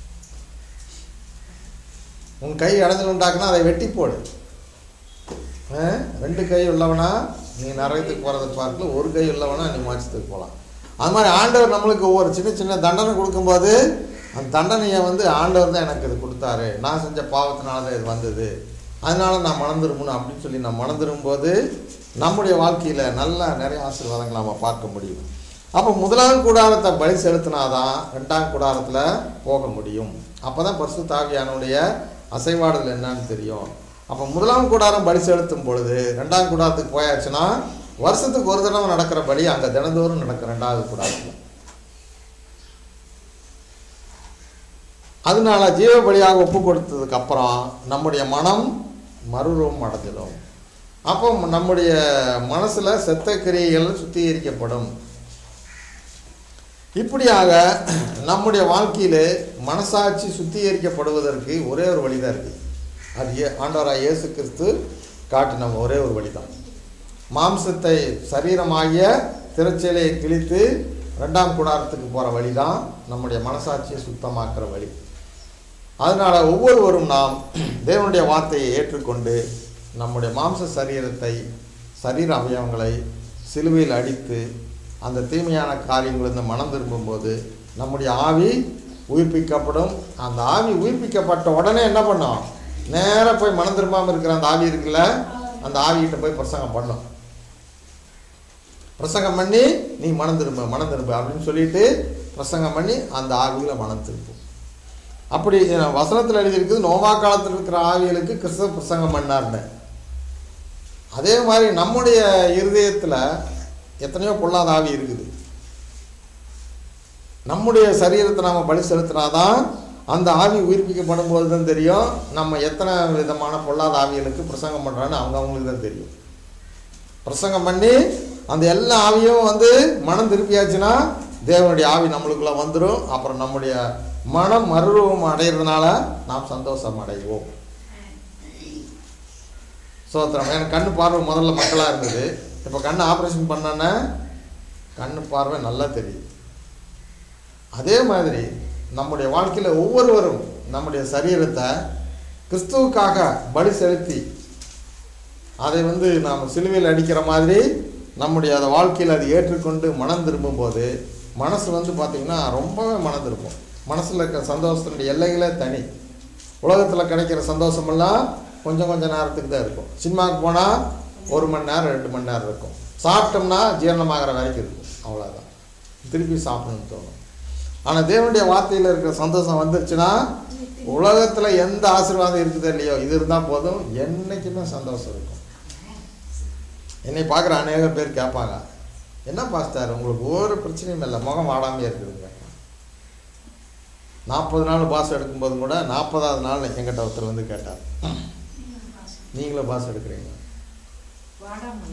Speaker 1: உன் கை அடைஞ்சல் உண்டாக்குனா அதை வெட்டி போடு ஆ? ரெண்டு கை உள்ளவனா நீ நரகத்துக்கு போகிறத பார்க்கல ஒரு கை உள்ளவனா நீ மோட்சத்துக்கு போகலாம் அது மாதிரி ஆண்டவர் நம்மளுக்கு ஒவ்வொரு சின்ன சின்ன தண்டனை கொடுக்கும்போது அந்த தண்டனையை வந்து ஆண்டவர் தான் எனக்கு இது கொடுத்தாரு நான் செஞ்ச பாவத்தினால தான் இது வந்தது அதனால நான் மணந்துருமணும் அப்படின்னு சொல்லி நான் மணந்துரும்போது நம்முடைய வாழ்க்கையில் நல்ல நிறைய ஆசீர்வாதங்களை நம்ம பார்க்க முடியும் அப்போ முதலாம் கூடாரத்தை பலி செலுத்தினாதான் ரெண்டாம் கூடாரத்தில் போக முடியும் அப்போ தான் பரிசு தாவியானுடைய அசைவாடுதல் என்னன்னு தெரியும் அப்போ முதலாம் கூடாரம் பலி செலுத்தும் பொழுது ரெண்டாம் கூடாரத்துக்கு போயாச்சுன்னா வருஷத்துக்கு ஒரு தடவை நடக்கிற பலி அங்கே தினந்தோறும் நடக்கும் ரெண்டாவது கூடாரத்தில் அதனால ஜீவ பலியாக ஒப்பு கொடுத்ததுக்கு அப்புறம் நம்முடைய மனம் மறுரூபம் அடைஞ்சிடும் அப்போ நம்முடைய மனசுல செத்த கிரியைகள் சுத்திகரிக்கப்படும் இப்படியாக நம்முடைய வாழ்க்கையிலே மனசாட்சி சுத்திகரிக்கப்படுவதற்கு ஒரே ஒரு வழிதான் இருக்கு அது ஏ ஆண்டவராக இயேசு கிறிஸ்து காட்டின ஒரே ஒரு வழிதான் மாம்சத்தை சரீரமாகிய திரைச்சீலையை கிழித்து ரெண்டாம் கூடாரத்துக்கு போகிற வழி தான் நம்முடைய மனசாட்சியை சுத்தமாக்குற வழி அதனால் ஒவ்வொருவரும் நாம் தேவனுடைய வார்த்தையை ஏற்றுக்கொண்டு நம்முடைய மாம்ச சரீரத்தை சரீர அவயவங்களை சிலுவையில் அடித்து அந்த தீமையான காரியங்களிலிருந்து மனம் திரும்பும்போது நம்முடைய ஆவி உயிர்ப்பிக்கப்படும் அந்த ஆவி உயிர்ப்பிக்கப்பட்ட உடனே என்ன பண்ணோம் நேராக போய் மனம் திரும்பாமல் இருக்கிற அந்த ஆவி இருக்குல்ல அந்த ஆவிகிட்ட போய் பிரசங்கம் பண்ணோம் பிரசங்கம் பண்ணி நீ மனம் திரும்ப மனம் திரும்ப அப்படின்னு சொல்லிட்டு பிரசங்கம் பண்ணி அந்த ஆவியில மனம் திரும்பும் அப்படி அஹ், வசனத்தில் எழுதியிருக்குது நோவா காலத்தில் இருக்கிற ஆவிகளுக்கு கிறிஸ்தவ பிரசங்கம் பண்ணார்னு அதே மாதிரி நம்முடைய இருதயத்தில் எத்தனையோ பொல்லாத ஆவி இருக்குது நம்முடைய சரீரத்தை நாம் பலி செலுத்தினாதான் அந்த ஆவி உயிர்ப்பிக்கப்படும் போது தான் தெரியும் நம்ம எத்தனை விதமான பொல்லாத ஆவிகளுக்கு பிரசங்கம் பண்ணுறோன்னு அவங்க அவங்களுக்கு தான் தெரியும் பிரசங்கம் பண்ணி அந்த எல்லா ஆவியும் வந்து மனம் திருப்பியாச்சுன்னா தேவனுடைய ஆவி நம்மளுக்குள்ள வந்துடும் அப்புறம் நம்முடைய மனம் மறுரூபம் அடைகிறதுனால நாம் சந்தோஷம் அடைவோம் சோத்திரம் எனக்கு கண்ணு பார்வை முதல்ல மக்களாக இருந்தது இப்போ கண்ணு ஆப்ரேஷன் பண்ணோன்னே கண்ணு பார்வை நல்லா தெரியுது அதே மாதிரி நம்முடைய வாழ்க்கையில் ஒவ்வொருவரும் நம்முடைய சரீரத்தை கிறிஸ்துவுக்காக பலி செலுத்தி அதை வந்து நாம் சிலுவையில் அடிக்கிற மாதிரி நம்முடைய அந்த வாழ்க்கையில் அதை ஏற்றுக்கொண்டு மனம் திரும்பும்போது மனசு வந்து பார்த்திங்கன்னா ரொம்பவே மனம் திரும்பும் மனசில் இருக்கிற சந்தோஷத்தினுடைய எல்லைகளே தனி உலகத்தில் கிடைக்கிற சந்தோஷமெல்லாம் கொஞ்சம் கொஞ்சம் நேரத்துக்கு தான் இருக்கும் சினிமாவுக்கு போனால் ஒரு மணி நேரம் ரெண்டு மணி நேரம் இருக்கும் சாப்பிட்டோம்னா ஜீரணமாகிற வரைக்கும் இருக்கும் அவ்வளோதான் திருப்பி சாப்பிடணும்னு தோணும் ஆனால் தேவனுடைய வார்த்தையில் இருக்கிற சந்தோஷம் வந்துருச்சுன்னா உலகத்தில் எந்த ஆசீர்வாதம் இருக்குதோ இல்லையோ இது இருந்தால் போதும் என்றைக்குமே சந்தோஷம் இருக்கும் என்னை பார்க்குற அநேக பேர் கேட்பாங்க என்ன பாஸ்டர் உங்களுக்கு ஒரு பிரச்சனையும் இல்லை முகம் வாடாமே இருக்குதுங்க நாற்பது நாள் பாஸ் எடுக்கும்போது கூட நாற்பதாவது நாள் என்கிட்ட ஒருத்தர் வந்து கேட்டார் நீங்களும் பாஸ் எடுக்கிறீங்க
Speaker 3: வாடாமல்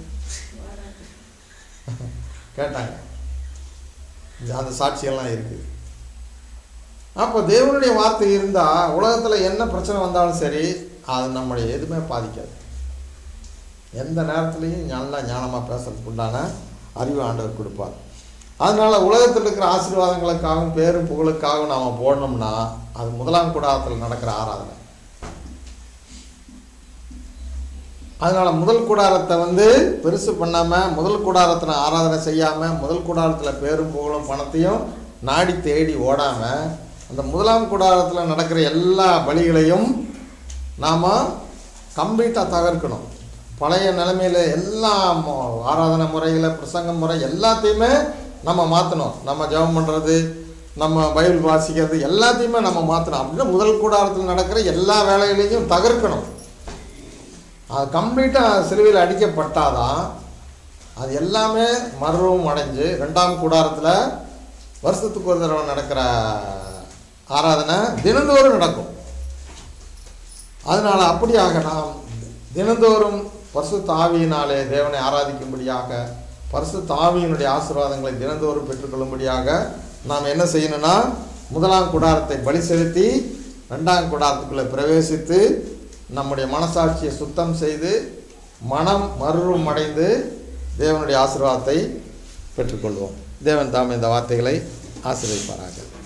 Speaker 1: கேட்டாங்க இது அந்த சாட்சியெல்லாம் இருக்குது அப்போ தேவனுடைய வார்த்தை இருந்தால் உலகத்தில் என்ன பிரச்சனை வந்தாலும் சரி அது நம்மளை எதுவுமே பாதிக்காது எந்த நேரத்துலையும் நல்லா ஞானமாக பேசுறதுக்கு உண்டான அறிவு ஆண்டவர் கொடுப்பார் அதனால் உலகத்தில் இருக்கிற ஆசீர்வாதங்களுக்காகவும் பேரும் புகழுக்காகவும் நாம் போடணும்னா அது முதலாம் கூடாரத்தில் நடக்கிற ஆராதனை அதனால் முதல் கூடாரத்தை வந்து பெருசு பண்ணாமல் முதல் கூடாரத்தில் ஆராதனை செய்யாமல் முதல் கூடாரத்தில் பேரும் புகழும் பணத்தையும் நாடி தேடி ஓடாமல் அந்த முதலாம் கூடாரத்தில் நடக்கிற எல்லா பலிகளையும் நாம் கம்ப்ளீட்டாக தகர்க்கணும் பழைய நிலைமையில் எல்லா மொ- ஆராதனை முறையில் பிரசங்க முறை எல்லாத்தையுமே நம்ம மாற்றணும் நம்ம ஜெபம் பண்ணுறது நம்ம பைபிள் வாசிக்கிறது எல்லாத்தையுமே நம்ம மாற்றணும் அப்படின்னா முதல் கூடாரத்தில் நடக்கிற எல்லா வேலைகளையும் தகர்க்கணும் அது கம்ப்ளீட்டாக சிலுவையில் அடிக்கப்பட்டாதான் அது எல்லாமே மறுரூபம் அடைஞ்சு ரெண்டாம் கூடாரத்தில் வருஷத்துக்கு ஒரு தடவை நடக்கிற ஆராதனை தினந்தோறும் நடக்கும் அதனால் அப்படியாக நாம் தினந்தோறும் பரிசுத்த ஆவியினாலே தேவனை ஆராதிக்கும்படியாக பரிசுத்த ஆவியினுடைய ஆசீர்வாதங்களை தினந்தோறும் பெற்றுக்கொள்ளும்படியாக நாம் என்ன செய்யணும்னா முதலாம் கூடாரத்தை பலி செலுத்தி ரெண்டாம் கூடாரத்துக்குள்ளே பிரவேசித்து நம்முடைய மனசாட்சியை சுத்தம் செய்து மனம் மறுரூபம் அடைந்து தேவனுடைய ஆசீர்வாதத்தை பெற்றுக்கொள்வோம் தேவன் தாம் இந்த வார்த்தைகளை ஆசீர்வதிப்பாராக